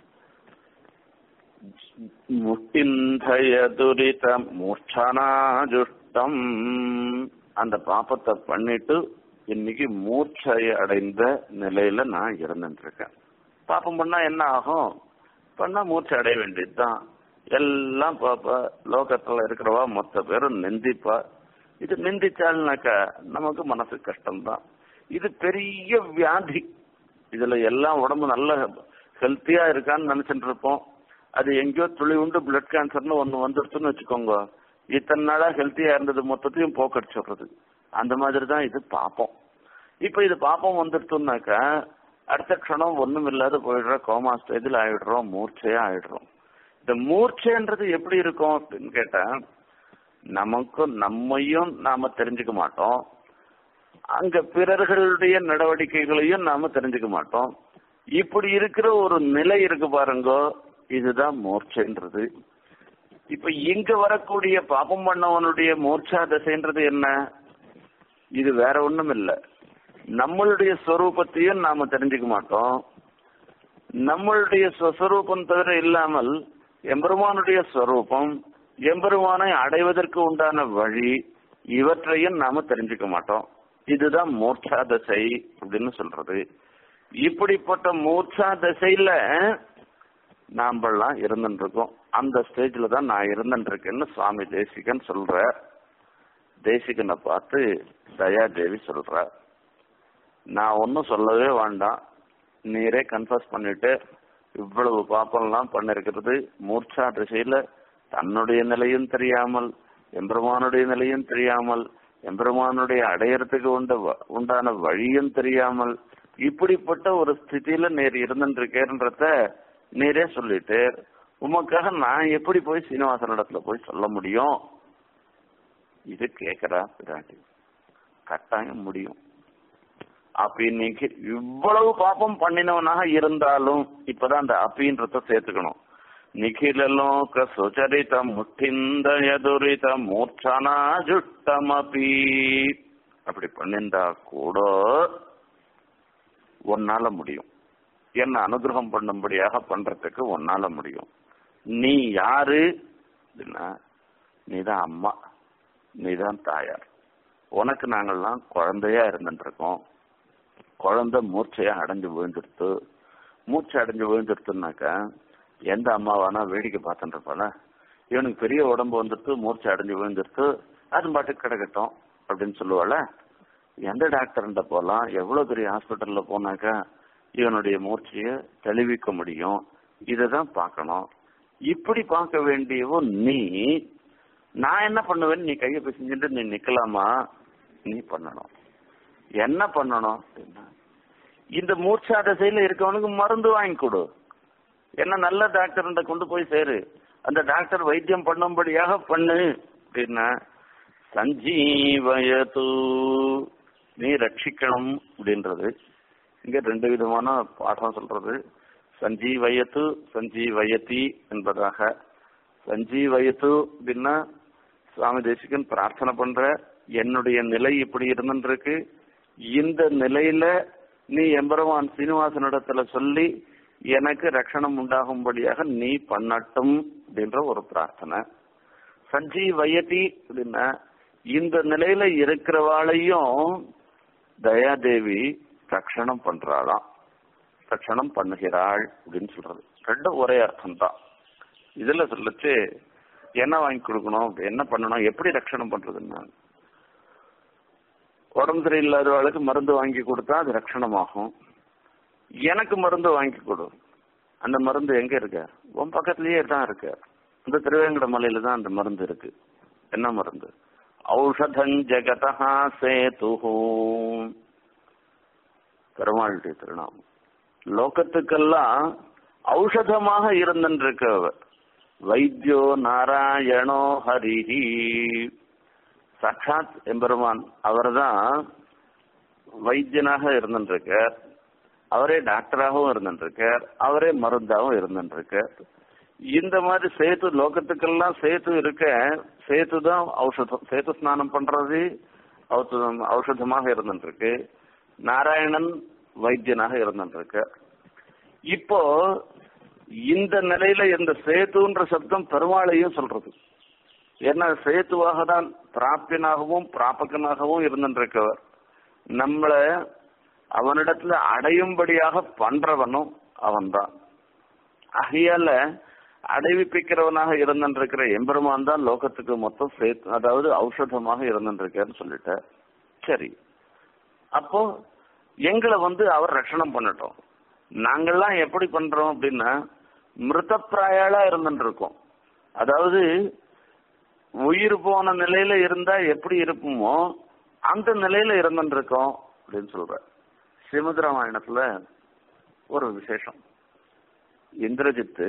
முட்டிந்தய துரித மூர்ச்சனாஜுஷ்டம் அந்த பாப்பத்தை பண்ணிட்டு இன்னைக்கு மூர்ச்சை அடைந்த நிலையில நான் இருந்துட்டு இருக்கேன் பாப்பம் பண்ணா என்ன ஆகும் பண்ணா மூர்ச்சை அடைய வேண்டியதுதான் எல்லாம் பாப்பா லோகத்துல இருக்கிறவா மொத்த பேரும் நிந்திப்பா இது நிந்திச்சால்னாக்கா நமக்கு மனசு கஷ்டம்தான் இது பெரிய வியாதி இதுல எல்லாம் உடம்பு நல்ல ஹெல்த்தியா இருக்கான்னு நினைச்சிட்டு இருப்போம் அது எங்கேயோ துளி உண்டு பிளட் கேன்சர்னு ஒண்ணு வந்துருச்சுன்னு வச்சுக்கோங்க இத்தனை நாளா ஹெல்த்தியா இருந்தது மொத்தத்தையும் போக்கடிச்சுடுறது அந்த மாதிரி தான் இது பாப்போம் இப்ப இது பாப்பம் வந்துருச்சுனாக்கா அடுத்த க்ஷணம் ஒண்ணும் இல்லாத போயிடுற கோமா ஸ்டேஜில் ஆயிடுறோம் மூர்ச்சையா ஆயிடுறோம் இந்த மூர்ச்சைன்றது எப்படி இருக்கும் அப்படின்னு கேட்டா நமக்கு நம்மையும் நாம தெரிஞ்சுக்க மாட்டோம் அங்க பிறர்களுடைய நடவடிக்கைகளையும் நாம தெரிஞ்சுக்க மாட்டோம் இப்படி இருக்கிற ஒரு நிலை இருக்கு பாருங்கோ இதுதான் மூர்ச்சைன்றது இப்ப இங்க வரக்கூடிய பாப்பம் பண்ணவனுடைய மூர்ச்சா தசைன்றது என்ன இது வேற ஒண்ணும் இல்ல நம்மளுடைய ஸ்வரூபத்தையும் நாம தெரிஞ்சுக்க மாட்டோம் நம்மளுடைய ஸ்வஸ்வரூபம் தவிர இல்லாமல் எம்பெருமானுடைய ஸ்வரூபம் எம்பெருமானை அடைவதற்கு உண்டான வழி இவற்றையும் நாம தெரிஞ்சுக்க மாட்டோம் இதுதான் மூர்ச்சா தசை அப்படின்னு சொல்றது இப்படிப்பட்ட மூர்ச்சா தசையில நாமெல்லாம் இருந்துட்டு இருக்கோம் அந்த ஸ்டேஜ்ல தான் நான் இருந்துட்டு இருக்கேன்னு சுவாமி தேசிகன் சொல்ற தேசிகனை பார்த்து தயாதேவி சொல்ற நான் ஒன்னும் சொல்லவே வேண்டாம் நீரே கன்ஃபர்ஸ் பண்ணிட்டு இவ்வளவு பாப்பம்லாம் பண்ணிருக்கிறது மூர்ச்சா திசையில தன்னுடைய நிலையும் தெரியாமல் எம்பெருமானுடைய நிலையும் தெரியாமல் எம்பெருமானுடைய அடையறதுக்கு உண்ட உண்டான வழியும் தெரியாமல் இப்படிப்பட்ட ஒரு ஸ்திதியில நீர் இருந்துருக்கேன்றத நீரே சொல்லிட்டு உமக்காக நான் எப்படி போய் சீனிவாசனிடத்துல போய் சொல்ல முடியும் இது கேக்குறா பிராட்டி கட்டாயம் முடியும் அப்ப இன்னைக்கு இவ்வளவு பாப்பம் பண்ணினவனாக இருந்தாலும் இப்பதான் அந்த அப்பின்றத சேர்த்துக்கணும் நிఖிலலோக சுச்சரித முட்டிந்த எதுரித மூர்ச்சனா ஜுட்டமபி அப்படி பண்ணிருந்தா கூட உன்னால முடியும் என்ன அனுகிரகம் பண்ணும்படியாக பண்றதுக்கு உன்னால முடியும் நீ யாரு அப்படின்னா நீதான் அம்மா நீதான் தாயார் உனக்கு நாங்கள்லாம் குழந்தையா இருந்துட்டு இருக்கோம் குழந்தை மூர்ச்சையா அடைஞ்சு விழுந்துடுத்து மூச்சை அடைஞ்சு விழுந்துடுத்துனாக்கா எந்த அம்மாவானா வேடிக்கை பார்த்துட்டு இருப்பாளா இவனுக்கு பெரிய உடம்பு வந்துட்டு மூர்ச்சை அடைஞ்சு விழுந்துடுத்து அது பாட்டுக்கு கிடக்கட்டும் அப்படின்னு சொல்லுவாள எந்த டாக்டர்கிட்ட போகலாம் எவ்வளவு பெரிய ஹாஸ்பிட்டல்ல போனாக்கா இவனுடைய மூர்ச்சையை தெளிவிக்க முடியும் இதை தான் பார்க்கணும் இப்படி பார்க்க வேண்டியவோ நீ நான் என்ன பண்ணுவேன் நீ கையை பிசைஞ்சுட்டு நீ நிக்கலாமா நீ பண்ணணும் என்ன பண்ணணும் அப்படின்னா இந்த மூர்ச்சா தசையில இருக்கவனுக்கு மருந்து வாங்கி கொடு என்ன நல்ல டாக்டர்கிட்ட கொண்டு போய் சேரு அந்த டாக்டர் வைத்தியம் பண்ணும்படியாக பண்ணு அப்படின்னா சஞ்சீவயது நீ ரட்சிக்கணும் அப்படின்றது இங்க ரெண்டு விதமான பாடம் சொல்றது சஞ்சீவயத்து சஞ்சீவயதி என்பதாக சஞ்சீவயத்து அப்படின்னா சுவாமி தேசிகன் பிரார்த்தனை பண்ற என்னுடைய நிலை இப்படி இருந்துருக்கு இந்த நிலையில நீ எம்பெருமான் சீனிவாசனிடத்துல சொல்லி எனக்கு ரட்சணம் உண்டாகும்படியாக நீ பண்ணட்டும் அப்படின்ற ஒரு பிரார்த்தனை சஞ்சீவயதி அப்படின்னா இந்த நிலையில இருக்கிறவாளையும் தயாதேவி ரட்சணம் பண்றாளாம் ரட்சணம் பண்ணுகிறாள் அப்படின்னு சொல்றது ரெண்டும் ஒரே அர்த்தம் தான் இதுல சொல்லச்சு என்ன வாங்கி கொடுக்கணும் என்ன பண்ணணும் எப்படி ரட்சணம் பண்றதுன்னா உடம்பு சரியில்லாதவளுக்கு மருந்து வாங்கி கொடுத்தா அது ரட்சணமாகும் எனக்கு மருந்து வாங்கி கொடு அந்த மருந்து எங்க இருக்க உன் பக்கத்திலேயே தான் இருக்கு இந்த திருவேங்கட மலையில தான் அந்த மருந்து இருக்கு என்ன மருந்து ஔஷதம் ஜெகதா சேது பெருமாளுடைய திருநாமம் லோகத்துக்கெல்லாம் ஔஷதமாக இருந்திருக்கவர் வைத்தியோ நாராயணோ ஹரிஹி சாட்சாத் எம்பெருமான் அவர்தான் வைத்தியனாக இருந்திருக்கார் அவரே டாக்டராகவும் இருந்திருக்கார் அவரே மருந்தாகவும் இருந்திருக்கார் இந்த மாதிரி சேத்து லோகத்துக்கெல்லாம் சேத்து இருக்க சேத்து தான் ஔஷதம் சேத்து ஸ்நானம் பண்றது ஔஷதம் ஔஷதமாக இருந்துருக்கு நாராயணன் வைத்தியனாக இருந்துருக்கு இப்போ இந்த நிலையில இந்த சேத்துன்ற சப்தம் பெருமாளையும் சொல்றது ஏன்னா சேத்துவாக தான் பிராப்தியனாகவும் பிராபகனாகவும் இருந்துருக்கவர் நம்மள அவனிடத்துல அடையும்படியாக பண்றவனும் அவன்தான் ஆகையால அடைவிப்பிக்கிறவனாக இருந்திருக்கிற எம்பெருமான் தான் லோகத்துக்கு மொத்தம் சேர்த்து அதாவது ஔஷதமாக இருந்திருக்காருன்னு சொல்லிட்ட சரி அப்போ எங்களை வந்து அவர் ரட்சணம் பண்ணட்டும் நாங்கள்லாம் எப்படி பண்றோம் அப்படின்னா மிருதப்பிராயாளா இருந்துட்டு இருக்கோம் அதாவது உயிர் போன நிலையில இருந்தா எப்படி இருப்போமோ அந்த நிலையில இருந்துட்டு இருக்கோம் அப்படின்னு சொல்ற ஸ்ரீமத் ராமாயணத்துல ஒரு விசேஷம் இந்திரஜித்து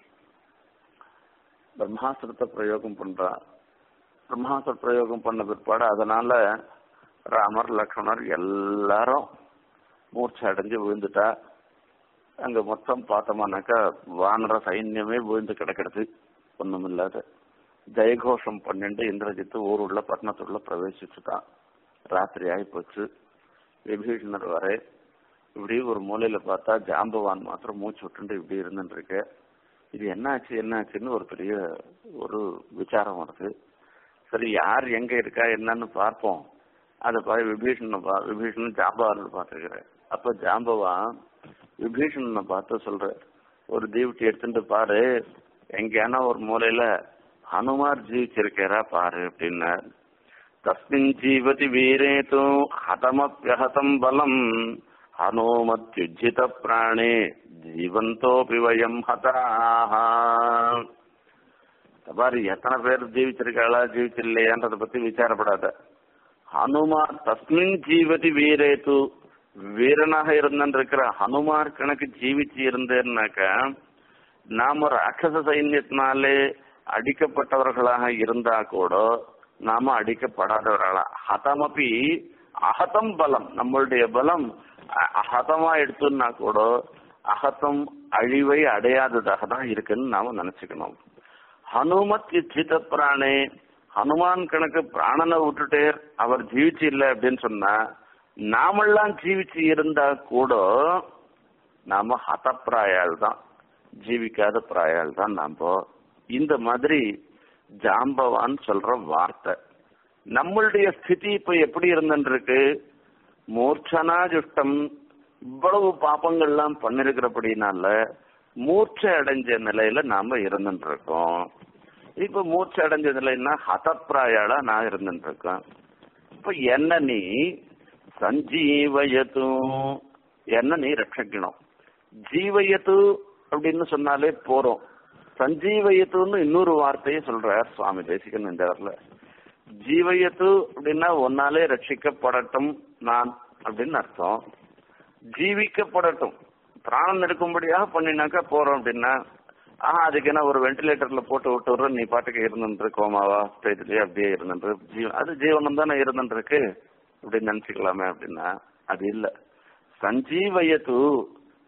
பிரம்மாஸ்திரத்தை பிரயோகம் பண்றா பிரம்மாஸ்திர பிரயோகம் பண்ண பிற்பாடு அதனால ராமர் லக்ஷ்மணர் எல்லாரும் மூர்ச்சை அடைஞ்சு விழுந்துட்டா அங்க மொத்தம் பார்த்தோம்னாக்கா வானர சைன்யமே விழுந்து கிடக்கிறது ஒண்ணுமில்லாத ஜெயகோஷம் பண்ணிட்டு இந்திரஜித்து ஊருள்ள பட்டணத்துள்ள பிரவேசிச்சுட்டான் ராத்திரி ஆகி போச்சு விபீஷணர் வர இப்படி ஒரு மூலையில பார்த்தா ஜாம்பவான் மாத்திரம் மூச்சு விட்டுண்டு இப்படி இருந்துட்டு இருக்கு இது என்னாச்சு என்னாச்சுன்னு ஒரு பெரிய ஒரு விசாரம் வருது சரி யார் எங்க இருக்கா என்னன்னு பார்ப்போம் அதை பாரு விபீஷணனை பா விபீஷணன் ஜாம்பவான் பார்த்துருக்கிறேன் அப்ப ஜாம்பவான் விபீஷணனை பார்த்து சொல்ற ஒரு தீவட்டி எடுத்துட்டு பாரு எங்கேனா ஒரு மூலையில ஹனுமார் ஜீவிச்சிருக்கிறா பாரு அப்படின்னார் தஸ்மின் ஜீவதி வீரே தூ ஹதமப்யஹதம் பலம் ஹனுமத்யுஜித பிராணே ஜீவந்தோபி வயம் ஹதாக பாரு எத்தனை பேர் ஜீவிச்சிருக்காளா ஜீவிச்சில்லையான்றத பத்தி விசாரப்படாத ஹனுமார் தஸ்மின் ஜீவதி வீரே தூ வீரனாக இருந்திருக்கிற ஹனுமார் கணக்கு ஜீவிச்சு இருந்தேன்னாக்க நாம ராட்சச சைன்யத்தினாலே அடிக்கப்பட்டவர்களாக இருந்தா கூட நாம அடிக்கப்படாதவர்களா ஹதமபி அகதம் பலம் நம்மளுடைய பலம் அகதமா எடுத்துன்னா கூட அகத்தம் அழிவை அடையாததாக தான் இருக்குன்னு நாம நினைச்சுக்கணும் ஹனுமத் சித்த பிராணே ஹனுமான் கணக்கு பிராணனை விட்டுட்டே அவர் ஜீவிச்சு இல்லை அப்படின்னு சொன்னா நாமெல்லாம் ஜீவிச்சு இருந்தா கூட நாம ஹதப்பிராயால் தான் ஜீவிக்காத பிராயால் தான் நாம இந்த மாதிரி ஜாம்பவான் சொல்ற வார்த்தை நம்மளுடைய ஸ்திதி இப்ப எப்படி இருந்துருக்கு மூர்ச்சனா ஜுஷ்டம் இவ்வளவு பாப்பங்கள்லாம் பண்ணிருக்கிறபடினால மூர்ச்சை அடைஞ்ச நிலையில நாம இருந்துட்டு இருக்கோம் இப்ப மூர்ச்சை அடைஞ்ச நிலைன்னா ஹதப்பிராயாளா நான் இருந்துட்டு இருக்கேன் இப்ப என்ன நீ சஞ்சீவயத்தும் என்ன நீ ரட்சிக்கணும் ஜீவயத்து அப்படின்னு சொன்னாலே போறோம் சஞ்சீவயத்துன்னு இன்னொரு வார்த்தையை சொல்றார் சுவாமி தேசிகன் இந்த இடத்துல ஜீவயத்து அப்படின்னா ஒன்னாலே ரட்சிக்கப்படட்டும் நான் அப்படின்னு அர்த்தம் ஜீவிக்கப்படட்டும் பிராணம் இருக்கும்படியாக பண்ணினாக்கா போறோம் அப்படின்னா ஆஹ் அதுக்கு என்ன ஒரு வென்டிலேட்டர்ல போட்டு விட்டு விடுற நீ பாட்டுக்கு இருந்துட்டு கோமாவா ஸ்டேஜ்லயே அப்படியே இருந்துட்டு ஜீவ அது ஜீவனம் தானே இருந்துட்டு இருக்கு அப்படின்னு நினைச்சுக்கலாமே அப்படின்னா அது இல்ல சஞ்சீவயத்து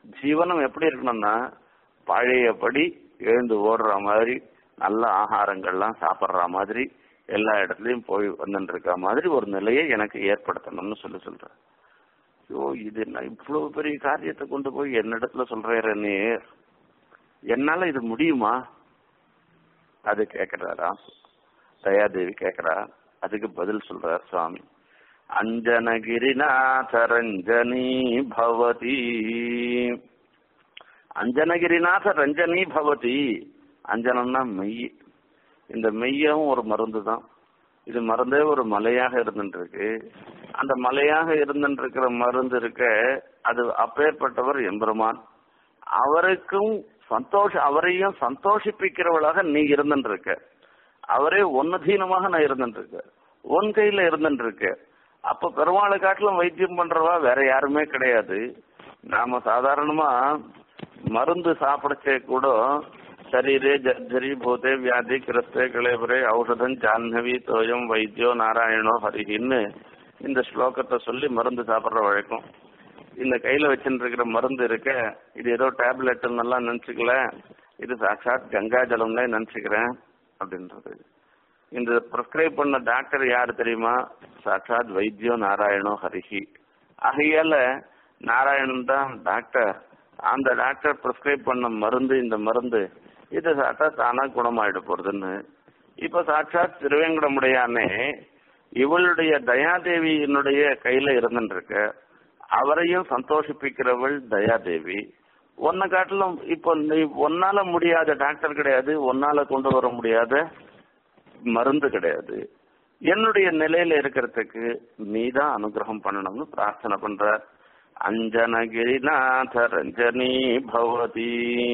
ஜீவனம் எப்படி இருக்கணும்னா பழையபடி எழுந்து ஓடுற மாதிரி நல்ல ஆகாரங்கள்லாம் சாப்பிட்ற மாதிரி எல்லா இடத்துலயும் போய் வந்துட்டு இருக்க மாதிரி ஒரு நிலையை எனக்கு ஏற்படுத்தணும்னு சொல்லி சொல்றேன் ஐயோ இது என்ன இவ்வளவு பெரிய காரியத்தை கொண்டு போய் என்னிடத்துல சொல்றேன் நீ என்னால இது முடியுமா அது கேக்குறாரா தயாதேவி கேக்குறா அதுக்கு பதில் சொல்றார் சுவாமி அஞ்சனகிரிநாத ரஞ்சனி பவதி அஞ்சனகிரிநாத ரஞ்சனி பவதி அஞ்சனம்னா மெய் இந்த மெய்யும் ஒரு மருந்து தான் இது மருந்தே ஒரு மலையாக இருந்துட்டு இருக்கு அந்த மலையாக இருந்துட்டு இருக்கிற மருந்து இருக்க அது அப்பேற்பட்டவர் எம்பெருமான் அவருக்கும் சந்தோஷ அவரையும் சந்தோஷிப்பிக்கிறவளாக நீ இருந்துட்டு இருக்க அவரே ஒன்னதீனமாக நான் இருந்துட்டு இருக்கேன் உன் கையில இருந்துட்டு இருக்கேன் அப்ப பெருமாளை காட்டிலும் வைத்தியம் பண்றவா வேற யாருமே கிடையாது நாம சாதாரணமா மருந்து சாப்பிடச்சே கூட சரீரே ஜர்ஜரி பூதே வியாதி கிரஸ்தே கிளேபரே ஔஷதம் ஜாஹ்னவி தோயம் வைத்தியோ நாராயணோ ஹரிஹின்னு இந்த ஸ்லோகத்தை சொல்லி மருந்து சாப்பிடுற வழக்கம் இந்த கையில வச்சுட்டு இருக்கிற மருந்து இருக்க இது ஏதோ டேப்லெட்னு எல்லாம் நினைச்சுக்கல இது சாட்சாத் கங்கா ஜலம்னே நினைச்சுக்கிறேன் அப்படின்றது இந்த ப்ரிஸ்கிரைப் பண்ண டாக்டர் யாரு தெரியுமா சாட்சாத் வைத்தியோ நாராயணோ ஹரிஹி ஆகையால நாராயணன் தான் டாக்டர் அந்த டாக்டர் ப்ரிஸ்கிரைப் பண்ண மருந்து இந்த மருந்து இது சாப்பிட்டா தானா குணமாயிட போறதுன்னு இப்ப சாட்சாத் திருவேங்கடமுடையானே இவளுடைய தயாதேவியினுடைய கையில இருந்துருக்க அவரையும் சந்தோஷிப்பிக்கிறவள் தயாதேவி உன்னை காட்டிலும் இப்போ நீ ஒன்னால முடியாத டாக்டர் கிடையாது ஒன்னால கொண்டு வர முடியாத மருந்து கிடையாது என்னுடைய நிலையில இருக்கிறதுக்கு நீதான் அனுகிரகம் பண்ணணும்னு பிரார்த்தனை பண்ற அஞ்சனகிரிநாத ரஞ்சனி பவதி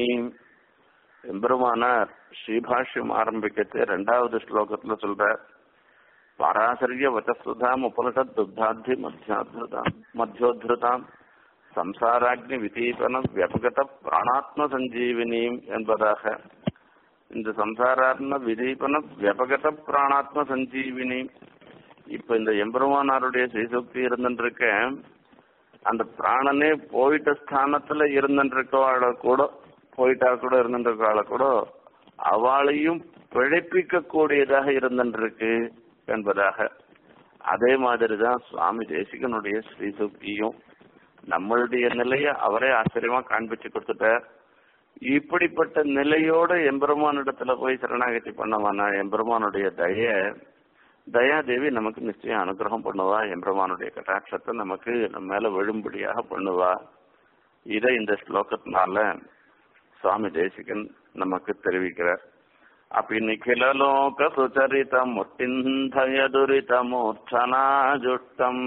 எம்பெருமானார் ஸ்ரீபாஷ்யம் ஆரம்பிக்கிறது ரெண்டாவது ஸ்லோகத்துல சொல்ற பாராசரிய வச்சசுதாம் உபனிஷத் துப்தாத்தி மத்தியாத்ருதாம் மத்தியோத்ருதாம் சம்சாராக்னி விதீபன வியபகத பிராணாத்ம சஞ்சீவினியும் என்பதாக இந்த சம்சாராத்ம விதீபன வியபகத பிராணாத்ம சஞ்சீவினி இப்ப இந்த எம்பெருமானாருடைய ஸ்ரீசக்தி இருந்துருக்க அந்த பிராணனே போயிட்ட ஸ்தானத்துல இருந்துருக்கவாள கூட போயிட்டா கூட இருந்துருக்காள கூட அவளையும் பிழைப்பிக்க கூடியதாக இருந்துருக்கு என்பதாக அதே மாதிரிதான் சுவாமி தேசிகனுடைய ஸ்ரீசுக்தியும் நம்மளுடைய நிலைய அவரே ஆச்சரியமா காண்பிச்சு கொடுத்துட்டார் இப்படிப்பட்ட நிலையோட எம்பெருமானிடத்துல போய் சரணாகதி பண்ணவானா எம்பெருமானுடைய தய தயாதேவி நமக்கு நிச்சயம் அனுகிரகம் பண்ணுவா எம்பெருமானுடைய கட்டாட்சத்தை நமக்கு நம்ம மேல விழும்படியாக பண்ணுவா இதை இந்த ஸ்லோகத்தினால சுவாமி தேசிகன் நமக்கு தெரிவிக்கிறார் அப்படி நிఖிலலோக சுச்சரிதம் முட்டிந்தய துரிதமூர்ச்சனாஜுஷ்டம்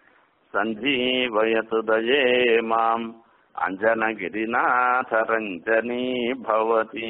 சஞ்சீவயது தயே மாம் அஞ்சனகிரிநாத ரஞ்சனி பவதி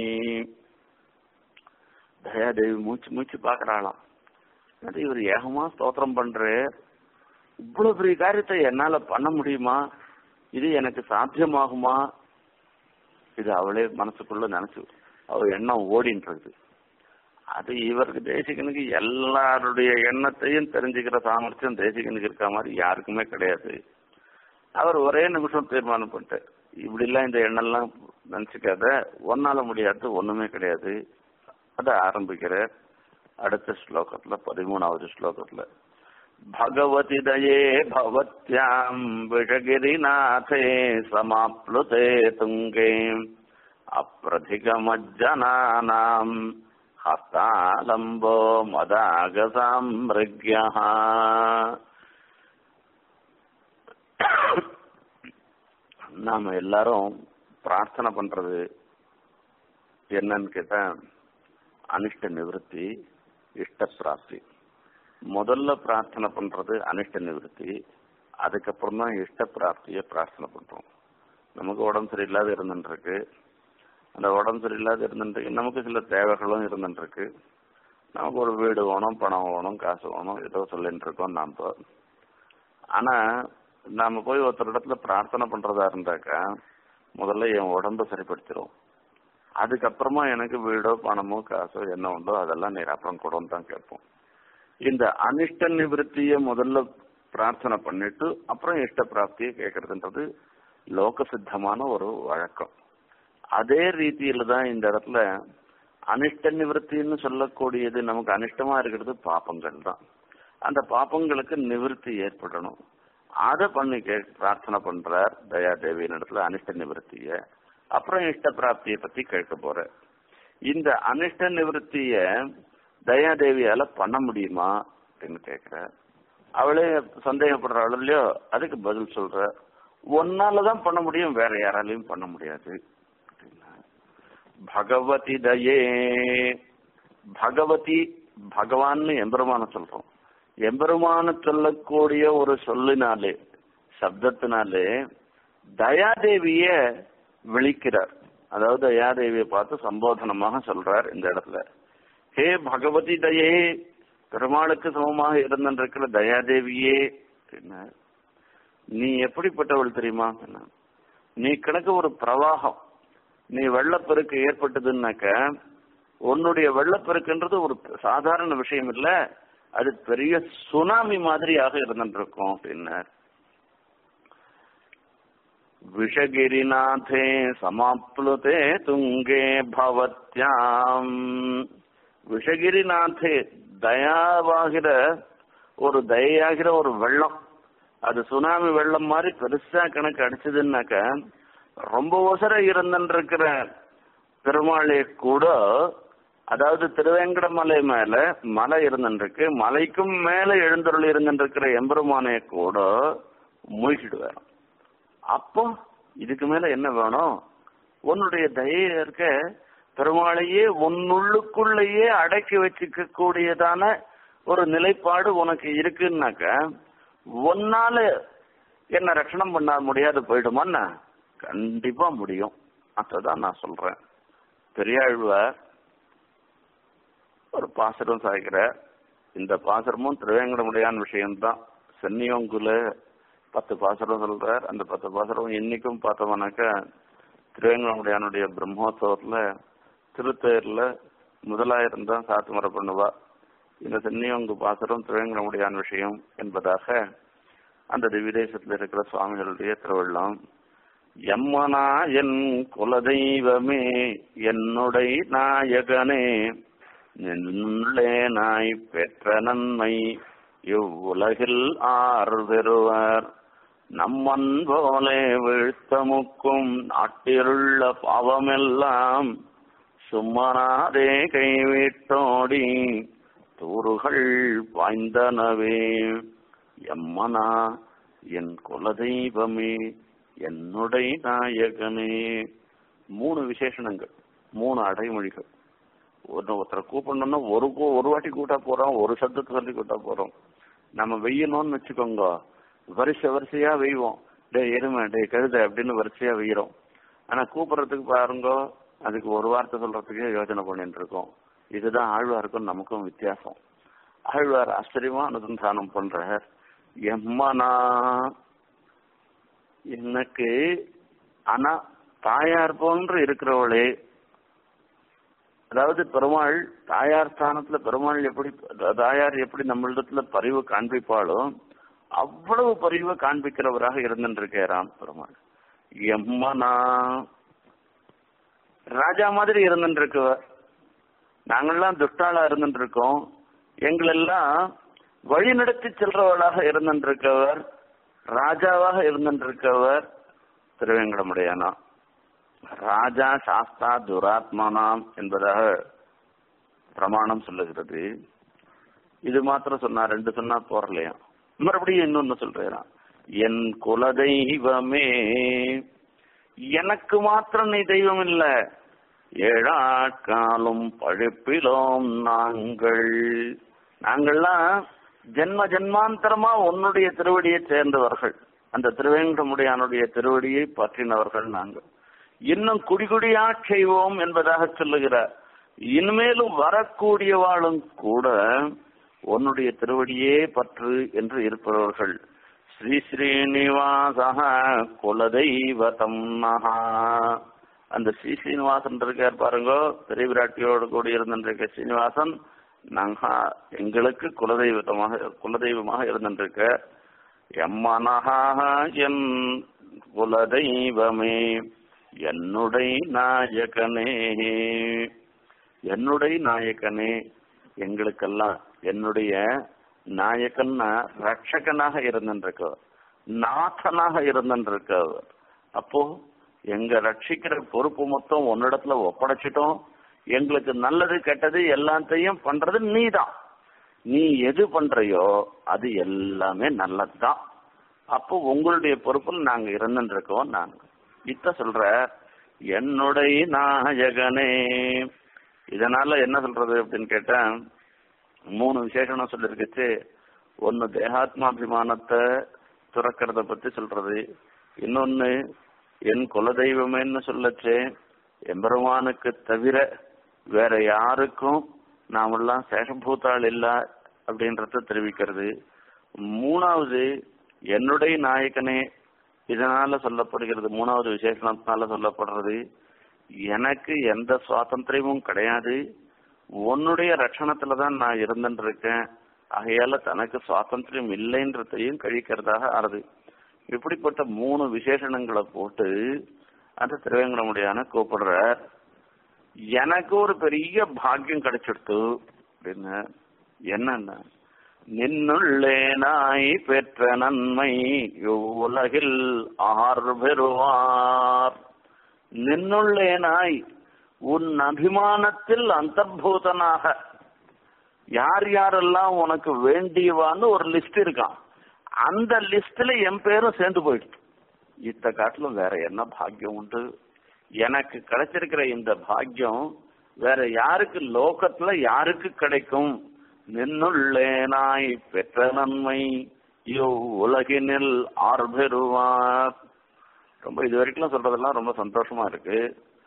தயாதேவி மூச்சு மூச்சு பாக்குறாளாம் அது இவர் ஏகமா ஸ்தோத்திரம் பண்ற இவ்வளவு பெரிய காரியத்தை என்னால பண்ண முடியுமா இது எனக்கு சாத்தியமாகுமா இது அவளே மனசுக்குள்ள நினைச்சு அவ எண்ணம் ஓடின்றது அது இவருக்கு தேசிகனுக்கு எல்லாருடைய எண்ணத்தையும் தெரிஞ்சுக்கிற சாமர்த்தியம் தேசிகனுக்கு இருக்க மாதிரி யாருக்குமே கிடையாது அவர் ஒரே நிமிஷம் தீர்மானம் பண்ணிட்டார் இப்படி எல்லாம் இந்த எண்ணெல்லாம் நினைச்சுக்காத ஒன்னால முடியாது ஒண்ணுமே கிடையாது அத ஆரம்பிக்கிற அடுத்த ஸ்லோகத்துல பதிமூணாவது ஸ்லோகத்துல பகவதி தயே பவத்யாம் விஷகிரிநாதே சமாப்ளுதே துங்கே அப்பிரதிகமஜ்ஜனானாம் ஹஸ்தாலம்போ மதாகசாம் மிருக்யா நாம எல்லாரும் பிரார்த்தனை பண்றது என்னன்னு கேட்டா அனிஷ்ட நிவர்த்தி இஷ்ட பிராப்தி முதல்ல பிரார்த்தனை பண்றது அனிஷ்ட நிவர்த்தி அதுக்கப்புறம் தான் இஷ்ட பிராப்தியை பிரார்த்தனை பண்றோம் நமக்கு உடம்பு சரியில்லாத இருந்துருக்கு அந்த உடம்பு சரியில்லாத இருந்துருக்கு நமக்கு சில தேவைகளும் இருந்துருக்கு நமக்கு ஒரு வீடு வேணும் பணம் வேணும் காசு வேணும் ஏதோ சொல்லிட்டு இருக்கோம் நாம் ஆனா நாம போய் ஒருத்தர் இடத்துல பிரார்த்தனை பண்றதா இருந்தாக்கா முதல்ல என் உடம்ப சரிப்படுத்திடும் அதுக்கப்புறமா எனக்கு வீடோ பணமோ காசோ என்ன உண்டோ அதெல்லாம் நீர் அப்புறம் கூடன்னு தான் கேட்போம் இந்த அனிஷ்ட நிவர்த்திய முதல்ல பிரார்த்தனை பண்ணிட்டு அப்புறம் இஷ்ட பிராப்தியை கேட்கறதுன்றது லோக சித்தமான ஒரு வழக்கம் அதே ரீதியில தான் இந்த இடத்துல அனிஷ்ட நிவர்த்தின்னு சொல்லக்கூடியது நமக்கு அனிஷ்டமா இருக்கிறது பாப்பங்கள் தான் அந்த பாப்பங்களுக்கு நிவர்த்தி ஏற்படணும் அதை பண்ணி கே பிரார்த்தனை பண்றார் தயாதேவியின் இடத்துல அனிஷ்ட நிவர்த்திய அப்புறம் இஷ்ட பிராப்தியை பத்தி கேட்க போற இந்த அனிஷ்ட நிவர்த்திய தயாதேவியால பண்ண முடியுமா அப்படின்னு கேக்குற அவளே சந்தேகப்படுறாள் இல்லையோ அதுக்கு பதில் சொல்ற ஒன்னாலதான் பண்ண முடியும் வேற யாராலையும் பண்ண முடியாது அப்படின்னா பகவதி தயே பகவதி பகவான்னு எம்பெருமான சொல்றோம் எம்பெருமான சொல்லக்கூடிய ஒரு சொல்லினாலே சப்தத்தினாலே தயாதேவிய விழிக்கிறார் அதாவது தயாதேவியை பார்த்து சம்போதனமாக சொல்றார் இந்த இடத்துல ஹே பகவதி தயே பெருமாளுக்கு சமமாக இருந்திருக்கிற தயாதேவியே அப்படின்னா நீ எப்படிப்பட்டவள் தெரியுமா நீ கணக்கு ஒரு பிரவாகம் நீ வெள்ளப்பெருக்கு ஏற்பட்டதுன்னாக்க உன்னுடைய வெள்ளப்பெருக்குன்றது ஒரு சாதாரண விஷயம் இல்ல அது பெரிய சுனாமி மாதிரியாக இருந்துருக்கும் அப்படின்னார் விஷகிரிநாதே சமாப்ளுதே துங்கே பவத்யாம் விஷகிரிநாதே தயாவாகிற ஒரு தயாகிற ஒரு வெள்ளம் அது சுனாமி வெள்ளம் மாதிரி பெருசா கணக்கு அடிச்சதுன்னாக்க ரொம்ப ஒசர இருந்துருக்கிற பெருமாளே கூட அதாவது திருவேங்கடமலை மேல மலை இருந்துருக்கு மலைக்கும் மேல எழுந்தருள் இருந்துருக்கிற எம்பெருமானே கூட மூழ்கிடுவார் அப்போ இதுக்கு மேல என்ன வேணும் உன்னுடைய தயை இருக்க பெருமாளையே உன்னுள்ளுக்குள்ளேயே அடக்கி வச்சுக்க கூடியதான ஒரு நிலைப்பாடு உனக்கு இருக்குன்னாக்க ஒன்னால என்ன ரட்சணம் பண்ண முடியாது போயிடுமான்னா கண்டிப்பா முடியும் அதான் நான் சொல்றேன் பெரியாழ்வார் ஒரு பாசுரம் சாய்க்கிற இந்த பாசுரமும் திருவேங்கடமுடியான் விஷயம்தான் சென்னியோங்குல பத்து பாசுரம் சொல்றார் அந்த பத்து பாசுரம் இன்னைக்கும் பார்த்தோம்னாக்கா திருவேங்கடமுடியானுடைய பிரம்மோத்சவத்துல திருத்தேர்ல முதலாயிரம் தான் சாத்து முறை பண்ணுவா இந்த சென்னியோங்கு பாசுரம் திருவேங்கடமுடியான் விஷயம் என்பதாக அந்த விதேசத்தில் இருக்கிற சுவாமிகளுடைய திருவள்ளம் எம்மனா என் குலதெய்வமே என்னுடைய நாயகனே நின்னுள்ளே நாய் பெற்ற நன்மை இவ்வுலகில் ஆர் பெறுவர் நம்மன் போலே வீழ்த்தமுக்கும் நாட்டிலுள்ள பாவமெல்லாம் சும்மனாதே கைவிட்டோடி தூறுகள் பாய்ந்தனவே எம்மனா என் குலதெய்வமே என்னுடைய நாயகனே மூணு விசேஷணங்கள் மூணு அடைமொழிகள் ஒரு ஒருத்தரை கூப்பிடணும்னா ஒரு கூ- ஒரு வாட்டி கூட்டா போறோம் ஒரு சப்தத்தை சொல்லி கூட்டா போறோம் நம்ம வெய்யணும்னு வச்சுக்கோங்க வரிசை வரிசையா வெய்வோம் டே எருமை டே கழுத அப்படின்னு வரிசையா வெய்யறோம் ஆனா கூப்பிடுறதுக்கு பாருங்க அதுக்கு ஒரு வார்த்தை சொல்றதுக்கே யோசனை பண்ணிட்டு இருக்கோம் இதுதான் ஆழ்வாருக்கும் நமக்கும் வித்தியாசம் ஆழ்வார் ஆச்சரியமா அனுசந்தானம் பண்ற எம்மனா எனக்கு ஆனா தாயார் போன்று இருக்கிறவளே அதாவது பெருமாள் தாயார் ஸ்தானத்துல பெருமாள் எப்படி தாயார் எப்படி நம்மளிடத்துல பரிவு காண்பிப்பாளோ அவ்வளவு பரிவு காண்பிக்கிறவராக இருந்துருக்கிறான் பெருமாள் எம்மனா ராஜா மாதிரி இருந்துருக்கவர் நாங்கெல்லாம் துஷ்டாளா இருந்துட்டு இருக்கோம் எங்களெல்லாம் வழி நடத்தி செல்றவளாக இருந்துருக்கவர் ராஜாவாக இருந்துருக்கவர் திருவேங்கடமுடையானா ராஜா சாஸ்தா துராத்மானாம் என்பதாக பிரமாணம் சொல்லுகிறது இது மாத்திரம் சொன்னா ரெண்டு சொன்னா போறலையா மறுபடியும் இன்னொன்னு சொல்றேன் என் குலதெய்வமே எனக்கு மாத்திரம் நீ தெய்வம் இல்ல ஏழாட்காலும் பழிப்பிலோம் நாங்கள் நாங்கள்லாம் ஜென்ம ஜென்மாந்தரமா உன்னுடைய திருவடியை சேர்ந்தவர்கள் அந்த திருவேங்கடமுடையானுடைய திருவடியை பற்றினவர்கள் நாங்கள் இன்னும் குடிகுடியா செய்வோம் என்பதாக சொல்லுகிறார் இனிமேலும் வரக்கூடியவாளும் கூட உன்னுடைய திருவடியே பற்று என்று இருப்பவர்கள் ஸ்ரீ ஸ்ரீனிவாச குலதெய்வதம் மகா அந்த ஸ்ரீ ஸ்ரீனிவாசன் இருக்கார் பாருங்க பெரிய விராட்டியோடு கூடி இருந்திருக்க ஸ்ரீனிவாசன் நாங்க எங்களுக்கு குலதெய்வத்தமாக குலதெய்வமாக இருந்திருக்க எம்மனஹா என் குலதெய்வமே என்னுடைய நாயகனே என்னுடைய நாயகனே எங்களுக்கெல்லாம் என்னுடைய நாயகன்னா ரட்சகனாக இருந்திருக்கவர் நாதனாக இருந்திருக்கவர் அப்போ எங்க ரட்சிக்கிற பொறுப்பு மொத்தம் உன்னிடத்துல ஒப்படைச்சிட்டோம் எங்களுக்கு நல்லது கெட்டது எல்லாத்தையும் பண்றது நீதான் நீ எது பண்றையோ அது எல்லாமே நல்லதுதான் அப்போ உங்களுடைய பொறுப்புல நாங்க இருந்துருக்கோம் நாங்க இத்த சொல்ற என்னுடைய நாயகனே இதனால என்ன சொல்றது அப்படின்னு கேட்டேன் மூணு விசேஷனம் சொல்லிருக்குச்சு ஒன்னு தேகாத்மாபிமானத்தை துறக்கிறத பத்தி சொல்றது இன்னொன்னு என் குலதெய்வமேன்னு சொல்லச்சு எம்பெருமானுக்கு தவிர வேற யாருக்கும் நாமெல்லாம் சேஷபூத்தாள் இல்ல அப்படின்றத தெரிவிக்கிறது மூணாவது என்னுடைய நாயகனே இதனால சொல்லப்படுகிறது மூணாவது விசேஷத்தினால சொல்லப்படுறது எனக்கு எந்த சுவாதந்திரமும் கிடையாது உன்னுடைய ரட்சணத்துல தான் நான் இருந்துட்டு இருக்கேன் ஆகையால தனக்கு சுவாதந்திரம் இல்லைன்றதையும் கழிக்கிறதாக ஆறுது இப்படிப்பட்ட மூணு விசேஷணங்களை போட்டு அந்த திருவேங்கடமுடியான கூப்பிடுறார் எனக்கு ஒரு பெரிய பாக்கியம் கிடைச்சிடுத்து அப்படின்னு என்னன்னா நின்னுள்ளே நாய் பெற்ற நன்மை உலகில் ஆர் பெறுவார் நின்னுள்ளே நாய் உன் அபிமானத்தில் அந்தர்பூதனாக யார் யாரெல்லாம் உனக்கு வேண்டியவான்னு ஒரு லிஸ்ட் இருக்கான் அந்த லிஸ்ட்ல என் பேரும் சேர்ந்து போயிடுச்சு இத்த காட்டிலும் வேற என்ன பாக்கியம் உண்டு எனக்கு கிடைச்சிருக்கிற இந்த பாக்கியம் வேற யாருக்கு லோகத்துல யாருக்கு கிடைக்கும் நின்னுள்ளே நாய் பெற்ற நன்மை யோ உலகினில் ஆர் பெறுவார் ரொம்ப இது வரைக்கும் சொல்றதெல்லாம் ரொம்ப சந்தோஷமா இருக்கு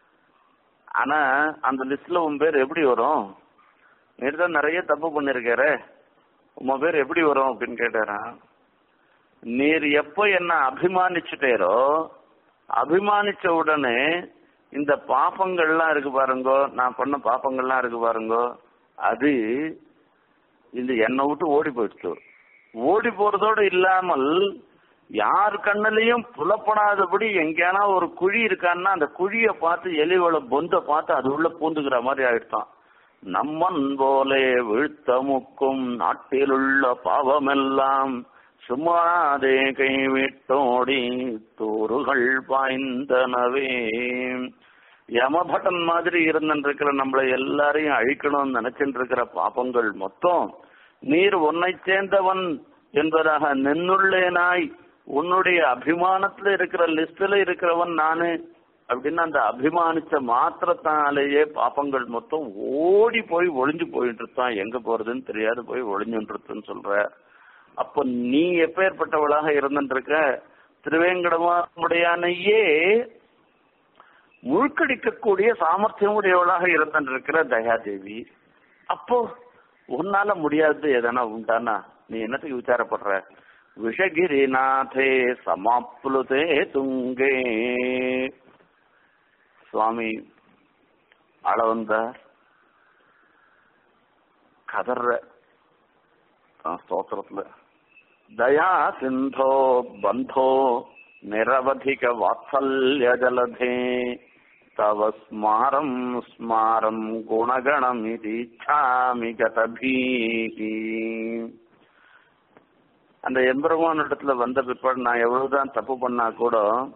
ஆனா அந்த லிஸ்ட்ல உன் பேர் எப்படி வரும் நீர் தான் நிறைய தப்பு பண்ணிருக்காரு உன் பேர் எப்படி வரும் அப்படின்னு கேட்டாரான் நீர் எப்ப என்ன அபிமானிச்சுட்டேரோ அபிமானிச்ச உடனே இந்த பாப்பங்கள்லாம் இருக்கு பாருங்கோ நான் பண்ண பாப்பங்கள்லாம் இருக்கு பாருங்கோ அது இந்த என்னை விட்டு ஓடி போயிடுச்சு ஓடி போறதோடு இல்லாமல் யார் கண்ணிலையும் புலப்படாதபடி எங்கேனா ஒரு குழி இருக்கான்னா அந்த குழிய பார்த்து எலிவள பொந்த பார்த்து அது உள்ள பூந்துக்கிற மாதிரி ஆயிடுச்சான் நம்மன் போலே வீழ்த்தமுக்கும் நாட்டிலுள்ள பாவமெல்லாம் சும்மாதே கைவிட்டோடி தூறுகள் பாய்ந்தனவே யமபட்டன் மாதிரி இருந்துருக்கிற நம்மள எல்லாரையும் அழிக்கணும்னு நினைச்சிட்டு இருக்கிற பாப்பங்கள் மொத்தம் நீர் உன்னை சேர்ந்தவன் என்பதாக நின்னுள்ளே நாய் உன்னுடைய அபிமானத்துல இருக்கிற லிஸ்ட்ல இருக்கிறவன் நானு அப்படின்னு அந்த அபிமானிச்ச மாத்திரத்தாலேயே பாப்பங்கள் மொத்தம் ஓடி போய் ஒளிஞ்சு போயிட்டு இருக்கான் எங்க போறதுன்னு தெரியாது போய் ஒளிஞ்சுட்டு சொல்ற அப்ப நீ எப்பேற்பட்டவளாக இருந்துருக்க திருவேங்கடமுடையானையே முழுக்கடிக்கக்கூடிய சாமர்த்தியம் உடையவளாக இருந்துருக்கிற தயாதேவி அப்போ உன்னால முடியாது எதனா உண்டானா நீ என்னத்துக்கு விசாரப்படுற விஷகிரிநாதே சமாப்ளுதே துங்கே சுவாமி அளவந்த கதற ஸ்தோத்திரத்துல தயா சிந்தோ பந்தோ நிரவதிக வாத்சல்ய ஜலதே தவ ஸ்மாரம் ஸ்மாரம் குணகணம் இது இச்சாமி கதபீகி அந்த எம்பெருமான் இடத்துல வந்த பிற்பாடு நான் எவ்வளவுதான் தப்பு பண்ணா கூட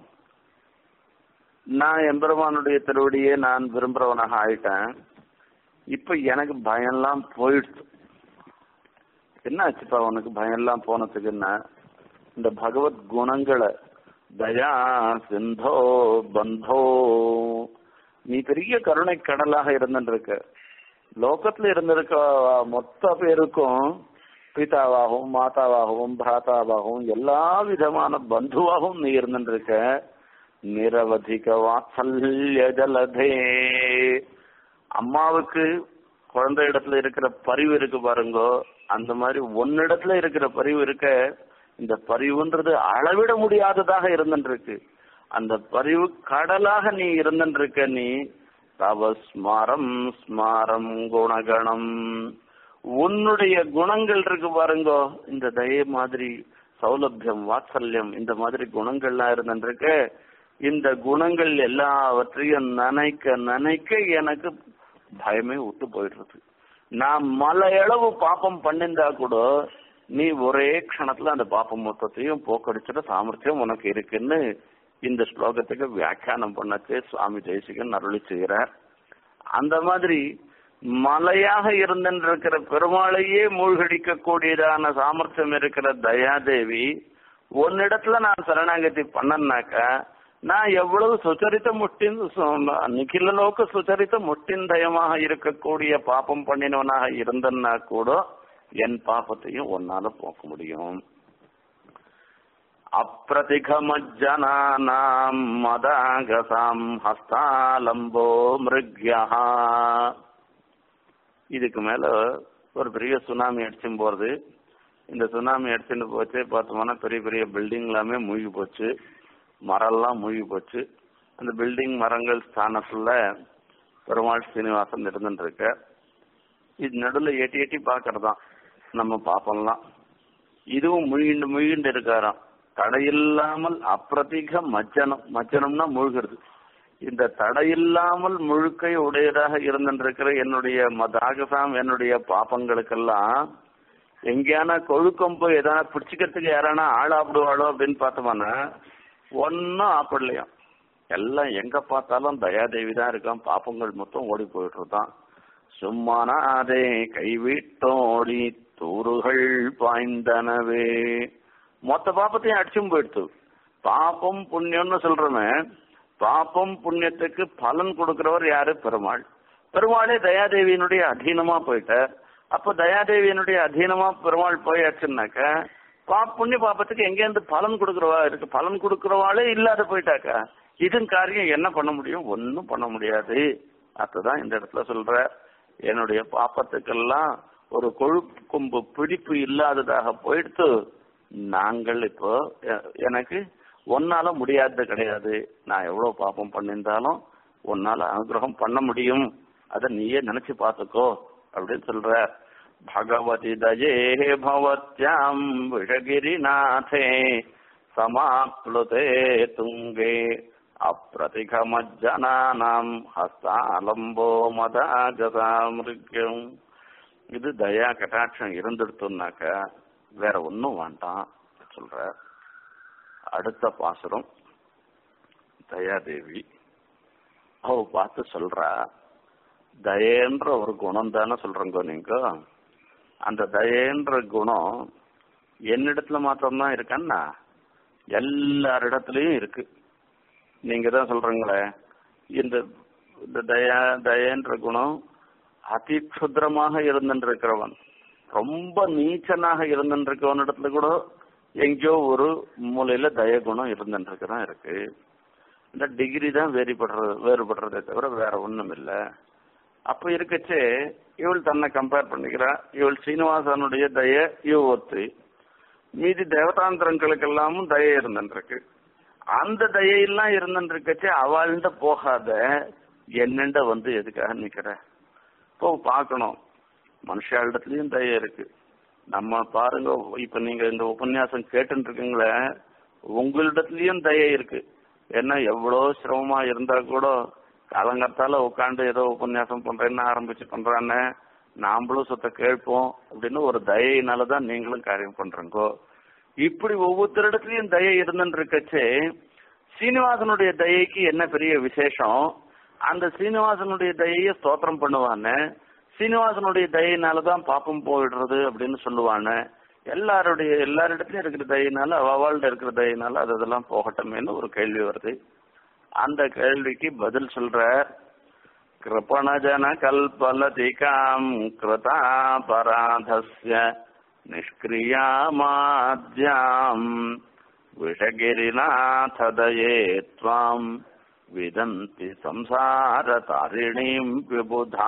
நான் எம்பெருமானுடைய திருவடியே நான் விரும்புறவனாக ஆயிட்டேன் இப்ப எனக்கு பயம்லாம் போயிடுச்சு என்ன ஆச்சுப்பா உனக்கு பயம்லாம் போனதுக்குன்னா இந்த பகவத் குணங்களை தயா சிந்தோ பந்தோ நீ பெரிய கருணை கடலாக இருந்துருக்க லோகத்துல இருந்திருக்க மொத்த பேருக்கும் பிதாவாகவும் மாதாவாகவும் பிராத்தாவாகவும் எல்லா விதமான பந்துவாகவும் நீ இருந்துருக்க நிரவதிக வாத்சல்ய ஜலதே அம்மாவுக்கு குழந்தை இடத்துல இருக்கிற பரிவு இருக்கு பாருங்கோ அந்த மாதிரி ஒன்னிடத்துல இருக்கிற பரிவு இருக்க இந்த பரிவுன்றது அளவிட முடியாததாக இருந்துருக்கு அந்த பரிவு கடலாக நீ இருந்துருக்க நீ தவ ஸ்மாரம் ஸ்மாரம் குணகணம் உன்னுடைய குணங்கள் இருக்கு பாருங்கோ இந்த தய மாதிரி சௌலபியம் வாத்சல்யம் இந்த மாதிரி குணங்கள்லாம் இருந்துருக்கு இந்த குணங்கள் எல்லாவற்றையும் நினைக்க நினைக்க எனக்கு பயமே விட்டு போயிடுறது நான் மலையளவு பாப்பம் பண்ணிருந்தா கூட நீ ஒரே க்ஷணத்துல அந்த பாப்பம் மொத்தத்தையும் போக்கடிச்சிட சாமர்த்தியம் உனக்கு இருக்குன்னு இந்த ஸ்லோகத்துக்கு வியாக்கியானம் பண்ணச்சு சுவாமி ஜெயசிகன் அருளி செய்கிறார் அந்த மாதிரி மலையாக இருந்திருக்கிற பெருமாளையே மூழ்கடிக்க கூடியதான சாமர்த்தியம் இருக்கிற தயாதேவி ஒன்னிடத்துல நான் சரணாகதி பண்ணனாக்க நான் எவ்வளவு சுச்சரித்த முட்டின் நிகிலலோக சுச்சரித்த முட்டிந்தயமாக இருக்கக்கூடிய பாப்பம் பண்ணினவனாக இருந்தன்னா கூட என் பாப்பத்தையும் ஒன்னால போக்க முடியும் அப்பிரதிகமஜ்ஜனானாம் மதாகசாம் ஹஸ்தாலம்போ மிருக்யா இதுக்கு மேல ஒரு பெரிய சுனாமி அடிச்சும் போறது இந்த சுனாமி அடிச்சுட்டு போச்சு பார்த்தோம்னா பெரிய பெரிய பில்டிங் எல்லாமே மூழ்கி போச்சு மரம்லாம் மூழ்கி போச்சு அந்த பில்டிங் மரங்கள் ஸ்தானத்துல பெருமாள் சீனிவாசன் இருந்துட்டு இருக்க இது நடுவில் எட்டி எட்டி பாக்குறதாம் நம்ம பாப்பம்லாம் இதுவும் முழுகிண்டு முழுகிண்டு இருக்காராம் தடையில்லாமல் அப்பிரதிக மஜ்ஜனம் மஜ்ஜனம்னா முழுகிறது இந்த தடையில்லாமல் முழுக்கை உடையதாக இருந்திருக்கிற என்னுடைய மதாகசாம் என்னுடைய பாப்பங்களுக்கெல்லாம் எங்கேயான கொழுக்கம்பு எதனா பிடிச்சிக்கிறதுக்கு யாரானா ஆளாப்பிடுவாளோ அப்படின்னு பார்த்தோம்னா ஒன்னும் ஆப்பிடலையாம் எல்லாம் எங்க பார்த்தாலும் தயாதேவி தான் இருக்கான் பாப்பங்கள் மொத்தம் ஓடி போயிட்டு இருக்கான் சும்மானாதே கைவிட்டோடி தூறுகள் பாய்ந்தனவே மொத்த பாப்பத்தையும் அடிச்சும் போயிடுத்து பாப்பம் புண்ணியம்னு சொல்றோமே பாப்பம் புண்ணியத்துக்கு பலன் கொடுக்கிறவர் யாரு பெருமாள் பெருமாளே தயாதேவியினுடைய அதீனமா போயிட்டார் அப்ப தயாதேவியினுடைய அதீனமா பெருமாள் போயாச்சுன்னாக்க பா புண்ணிய பாப்பத்துக்கு எங்கேருந்து பலன் கொடுக்கிறவா இருக்கு பலன் கொடுக்கிறவாளே இல்லாத போயிட்டாக்கா இதன் காரியம் என்ன பண்ண முடியும் ஒன்னும் பண்ண முடியாது அதுதான் இந்த இடத்துல சொல்ற என்னுடைய பாப்பத்துக்கெல்லாம் ஒரு கொழுப்பு கொம்பு பிடிப்பு இல்லாததாக போயிடுத்து நாங்கள் இப்போ எனக்கு ஒன்னால முடியாதது கிடையாது நான் எவ்வளவு பாப்பம் பண்ணியிருந்தாலும் உன்னால அனுகிரகம் பண்ண முடியும் அத நீயே நினைச்சு பாத்துக்கோ அப்படின்னு சொல்ற பகவதி தயே பவத்யாம் விஷகிரிநாதே சமாப்ளுதே துங்கே அப்பிரதிகமஜ்ஜனானாம் ஹஸ்தாலம்போ மதாகதாமிருக்கியம் இது தயா கட்டாட்சம் இருந்துடுத்துனாக்க வேற ஒன்னும் வேண்டாம் சொல்ற அடுத்த பாசுரம் தயாதேவி அவ பார்த்து சொல்றா தயேன்ற ஒரு குணம் தானே சொல்றங்க நீங்க அந்த தயேன்ற குணம் என்னிடத்துல மாத்திரம்தான் இருக்கான்னா எல்லாரிடத்துலயும் இருக்கு நீங்க தான் சொல்றீங்களே இந்த இந்த தயா தயன்ற குணம் அதிக்ஷுத்திரமாக இருந்திருக்கிறவன் ரொம்ப நீச்சனாக இருந்திருக்கவன் இடத்துல கூட எங்கேயோ ஒரு மூலையில தய குணம் இருந்துருக்குதான் இருக்கு இந்த டிகிரி தான் வேறுபடுறது வேறுபடுறதே தவிர வேற ஒண்ணும் இல்லை அப்ப இருக்கச்சே இவள் தன்னை கம்பேர் பண்ணிக்கிறா இவள் சீனிவாசனுடைய தய இவ ஒத்து மீதி தேவதாந்திரங்களுக்கெல்லாமும் தய இருந்துருக்கு அந்த தயெல்லாம் இருந்துருக்கச்சே அவள்கிட்ட போகாத என்னண்ட வந்து எதுக்காக நிக்கிற இப்போ பார்க்கணும் மனுஷாளிடத்துலயும் தய இருக்கு நம்ம பாருங்க இப்ப நீங்க இந்த உபன்யாசம் கேட்டுட்டு இருக்கீங்களே உங்களிடத்துலயும் தய இருக்கு ஏன்னா எவ்வளவு சிரமமா இருந்தா கூட காலங்கத்தால உட்காந்து ஏதோ உபன்யாசம் பண்றேன்னு ஆரம்பிச்சு பண்றான்னு நாமளும் சுத்த கேட்போம் அப்படின்னு ஒரு தயையினாலதான் நீங்களும் காரியம் பண்றீங்கோ இப்படி ஒவ்வொருத்தரிடத்துலயும் தயை இருந்துட்டு இருக்கச்சே சீனிவாசனுடைய தயைக்கு என்ன பெரிய விசேஷம் அந்த சீனிவாசனுடைய தயைய ஸ்தோத்திரம் பண்ணுவான்னு சீனிவாசனுடைய தயினாலதான் பாப்பம் போயிடுறது அப்படின்னு சொல்லுவானு எல்லாருடைய எல்லாரிடத்துலயும் இருக்கிற தயினால அவள்கிட்ட இருக்கிற தயினால அது அதெல்லாம் போகட்டுமேன்னு ஒரு கேள்வி வருது அந்த கேள்விக்கு பதில் சொல்ற கிருபணஜன கல்பலதிகாம் கிருதா பராதஸ்ய நிஷ்கிரியாமாத்யாம் விஷகிரிநாததயே துவாம் விதந்தி சம்சார தாரிணீம் விபுதா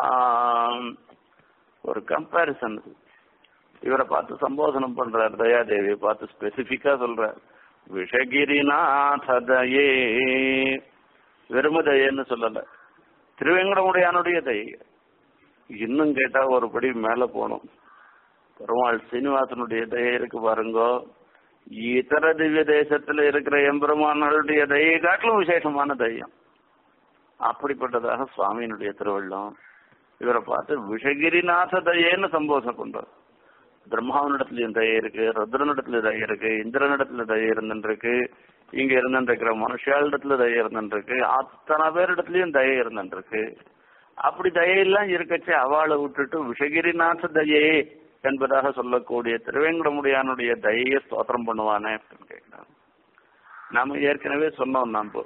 ஒரு கம்பாரிசன் இவரை பார்த்து சம்போதனம் பண்றார் தயாதேவியை பார்த்து ஸ்பெசிபிக்கா சொல்றார் விஷகிரிநாததயே வெறுமதயன்னு சொல்லல திருவேங்கடமுடையானுடைய தயை இன்னும் கேட்டா ஒரு படி மேல போகணும் பெருமாள் சீனிவாசனுடைய தயை இருக்கு பாருங்கோ இதர திவ்ய தேசத்துல இருக்கிற எம்பெருமான்களுடைய தயை காட்டிலும் விசேஷமான தையம் அப்படிப்பட்டதாக சுவாமியினுடைய திருவள்ளம் இவரை பார்த்து விஷகிரிநாத தயேன்னு சம்போதனை பண்றார் பிரம்மாவனிடத்துலயும் தயை இருக்கு ருத்ரனிடத்துல தயை இருக்கு இந்திரனிடத்துல தயை இருந்துருக்கு இங்க இருந்துருக்கிற மனுஷாளிடத்துல தயை இருந்துருக்கு அத்தனை பேரிடத்துலயும் தயை இருந்துருக்கு அப்படி தயையெல்லாம் இருக்கச்சே அவளை விட்டுட்டு விஷகிரிநாத தயே என்பதாக சொல்லக்கூடிய திருவேங்கடமுடியானுடைய தயையை ஸ்தோத்திரம் பண்ணுவானே அப்படின்னு கேட்கிறான் நாம ஏற்கனவே சொன்னோம் நாம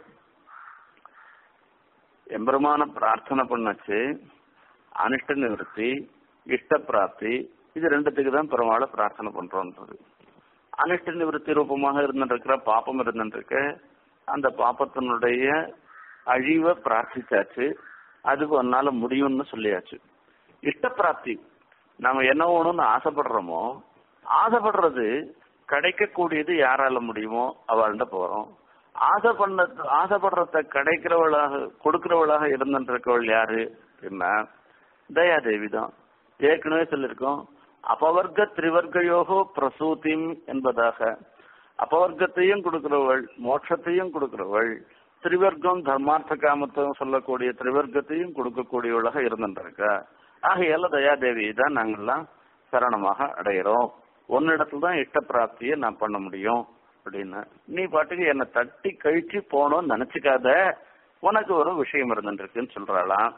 எம்பெருமான பிரார்த்தனை பண்ணச்சு அனிஷ்ட நிவர்த்தி இஷ்ட பிராப்தி இது ரெண்டுத்துக்கு தான் பெருமாளை பிரார்த்தனை பண்றோன்றது அனிஷ்ட நிவர்த்தி ரூபமாக இருந்துருக்கிற பாப்பம் இருந்துருக்கு அந்த பாப்பத்தினுடைய அழிவை பிரார்த்திச்சாச்சு அதுக்கு ஒன்னால முடியும்னு சொல்லியாச்சு இஷ்ட பிராப்தி நாம என்ன வேணும்னு ஆசைப்படுறோமோ ஆசைப்படுறது கிடைக்கக்கூடியது யாரால முடியுமோ அவள்கிட்ட போறோம் ஆசை பண்ண ஆசைப்படுறத கிடைக்கிறவளாக கொடுக்கிறவளாக இருந்துருக்கவள் யாரு அப்படின்னா தயாதேவி தான் ஏற்கனவே சொல்லியிருக்கோம் அபவர்க்க திரிவர்க்கயோகோ பிரசூதிம் என்பதாக அபவர்க்கத்தையும் கொடுக்கிறவள் மோட்சத்தையும் கொடுக்கிறவள் திரிவர்க்கம் தர்மார்த்த காமத்தையும் சொல்லக்கூடிய திரிவர்க்கத்தையும் கொடுக்கக்கூடியவளாக இருந்துருக்கா ஆகையால தயாதேவி தான் நாங்கெல்லாம் சரணமாக அடையிறோம் ஒன்னிடத்துல தான் இஷ்ட பிராப்தியை நான் பண்ண முடியும் அப்படின்னு நீ பாட்டுக்கு என்னை தட்டி கழிச்சு போனோம்னு நினைச்சுக்காத உனக்கு ஒரு விஷயம் இருந்துருக்குன்னு சொல்றாளாம்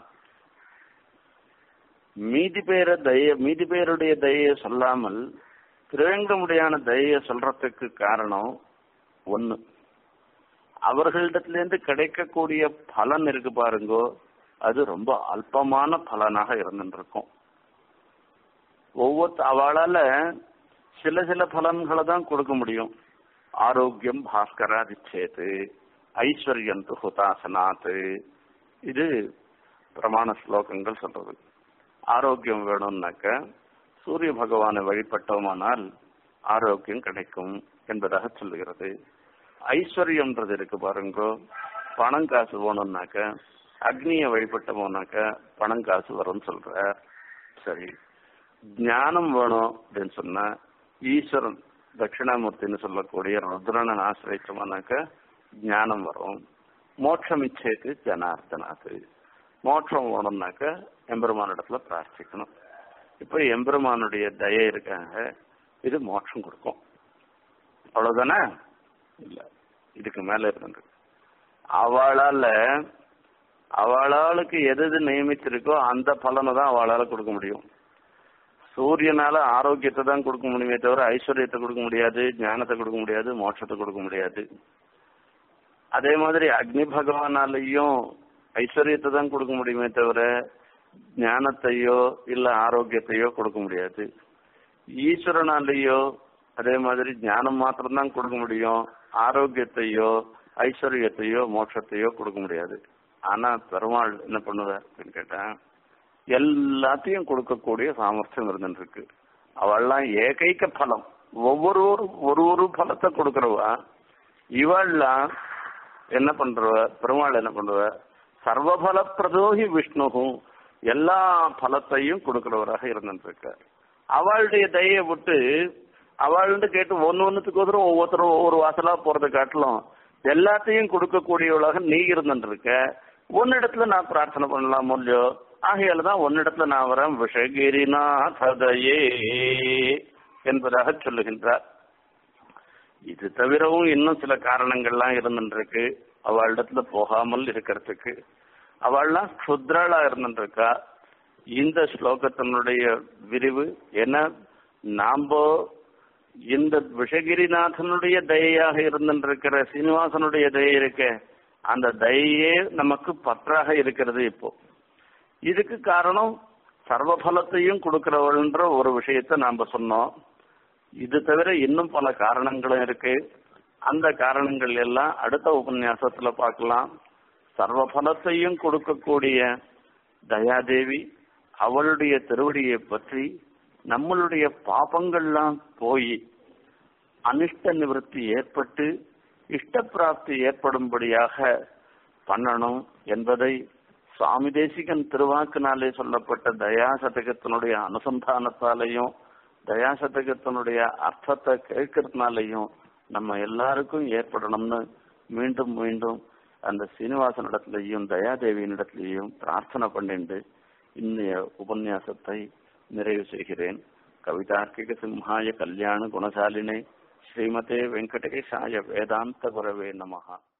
மீதி பேர தய மீதி பேருடைய தயையை சொல்லாமல் திருவேங்கமுடியான தயையை சொல்றதுக்கு காரணம் ஒண்ணு அவர்களிடத்திலிருந்து கிடைக்கக்கூடிய பலன் இருக்கு பாருங்கோ அது ரொம்ப அல்பமான பலனாக இருந்துருக்கும் ஒவ்வொரு அவளால சில சில பலன்களை தான் கொடுக்க முடியும் ஆரோக்கியம் பாஸ்கராதிச்சேது ஐஸ்வர்யம் து ஹுதாசனாத் இது பிரமாண ஸ்லோகங்கள் சொல்றது ஆரோக்கியம் வேணும்னாக்க சூரிய பகவானை வழிபட்டோமானால் ஆரோக்கியம் கிடைக்கும் என்பதாக சொல்லுகிறது ஐஸ்வர்யம்ன்றது இருக்கு பாருங்க பணம் காசு வேணும்னாக்க அக்னியை வழிபட்டோம்னாக்க பணம் காசு வரும்னு சொல்ற சரி ஞானம் வேணும் அப்படின்னு சொன்னா ஈஸ்வரன் தட்சிணாமூர்த்தின்னு சொல்லக்கூடிய ருத்ரனை ஆசிரியச்சோம்னாக்க ஞானம் வரும் மோட்சம் இச்சேக்கு ஜனார்த்தனாத்து மோட்சம் வேணும்னாக்க எம்பெருமான இடத்துல பிரார்த்திக்கணும் இப்ப எம்பெருமானுடைய தயை இருக்காங்க இது மோட்சம் கொடுக்கும் அவ்வளவுதானே இல்ல இதுக்கு மேல இருந்து அவளால அவளாளுக்கு எது எது நியமிச்சிருக்கோ அந்த பலனை தான் அவளால கொடுக்க முடியும் சூரியனால ஆரோக்கியத்தை தான் கொடுக்க முடியுமே தவிர ஐஸ்வர்யத்தை கொடுக்க முடியாது ஞானத்தை கொடுக்க முடியாது மோட்சத்தை கொடுக்க முடியாது அதே மாதிரி அக்னி பகவானாலையும் ஐஸ்வர்யத்தை தான் கொடுக்க முடியுமே தவிர ஞானத்தையோ இல்ல ஆரோக்கியத்தையோ கொடுக்க முடியாது ஈஸ்வரனாலேயோ அதே மாதிரி ஞானம் மாத்திரம்தான் கொடுக்க முடியும் ஆரோக்கியத்தையோ ஐஸ்வர்யத்தையோ மோட்சத்தையோ கொடுக்க முடியாது ஆனா பெருமாள் என்ன பண்ணுவார் அப்படின்னு கேட்டேன் எல்லாத்தையும் கொடுக்கக்கூடிய சாமர்த்தியம் இருந்துருக்கு அவள்லாம் ஏகைக்க பலம் ஒவ்வொரு ஒரு ஒரு பலத்தை கொடுக்கறவா இவள்லாம் என்ன பண்றவ பெருமாள் என்ன பண்ணுவ சர்வபல பிரதோகி விஷ்ணுவும் எல்லா பலத்தையும் கொடுக்கிறவராக இருந்துருக்கார் அவளுடைய தயை விட்டு அவள்கிட்ட கேட்டு ஒன்னு ஒன்னுத்துக்கு ஒருத்தரும் ஒவ்வொருத்தரும் ஒவ்வொரு வாசலா போறதை காட்டிலும் எல்லாத்தையும் கொடுக்கக்கூடியவளாக நீ இருந்துருக்க உன்னிடத்துல நான் பிரார்த்தனை பண்ணலாம் இல்லையோ ஆகையால தான் உன்னிடத்துல நான் வரேன் விஷகிரிநாததையே என்பதாக சொல்லுகின்றார் இது தவிரவும் இன்னும் சில காரணங்கள்லாம் இருந்துருக்கு அவளிடத்துல போகாமல் இருக்கிறதுக்கு அவள்லாம் சுத்ராளா இருந்துருக்கா இந்த ஸ்லோகத்தினுடைய விரிவு என்ன நாம இந்த விஷகிரிநாதனுடைய தயையாக இருந்துருக்கிற சீனிவாசனுடைய தயை இருக்க அந்த தயையே நமக்கு பற்றாக இருக்கிறது இப்போ இதுக்கு காரணம் சர்வபலத்தையும் கொடுக்கிறவள்ன்ற ஒரு விஷயத்த நாம சொன்னோம் இது தவிர இன்னும் பல காரணங்களும் இருக்கு அந்த காரணங்கள் எல்லாம் அடுத்த உபன்யாசத்துல பார்க்கலாம் சர்வபலத்தையும் கொடுக்கக்கூடிய தயாதேவி அவளுடைய திருவடியை பற்றி நம்மளுடைய பாபங்கள்லாம் போய் அனிஷ்ட நிவர்த்தி ஏற்பட்டு இஷ்ட பிராப்தி ஏற்படும்படியாக பண்ணணும் என்பதை சுவாமி தேசிகன் திருவாக்கினாலே சொல்லப்பட்ட தயாசதகத்தினுடைய அனுசந்தானத்தாலையும் தயாசதகத்தினுடைய அர்த்தத்தை கேட்கறதுனாலையும் நம்ம எல்லாருக்கும் ஏற்படணும்னு மீண்டும் மீண்டும் அந்த சீனிவாசனிடத்திலையும் தயாதேவியினிடத்திலையும் பிரார்த்தனை பண்ணிண்டு இன்னைய உபன்யாசத்தை நிறைவு செய்கிறேன் கவிதார்க்கிக சிம்ஹாய கல்யாண குணசாலினே ஸ்ரீமதே வெங்கடேஷாய வேதாந்த குரவே நமஹா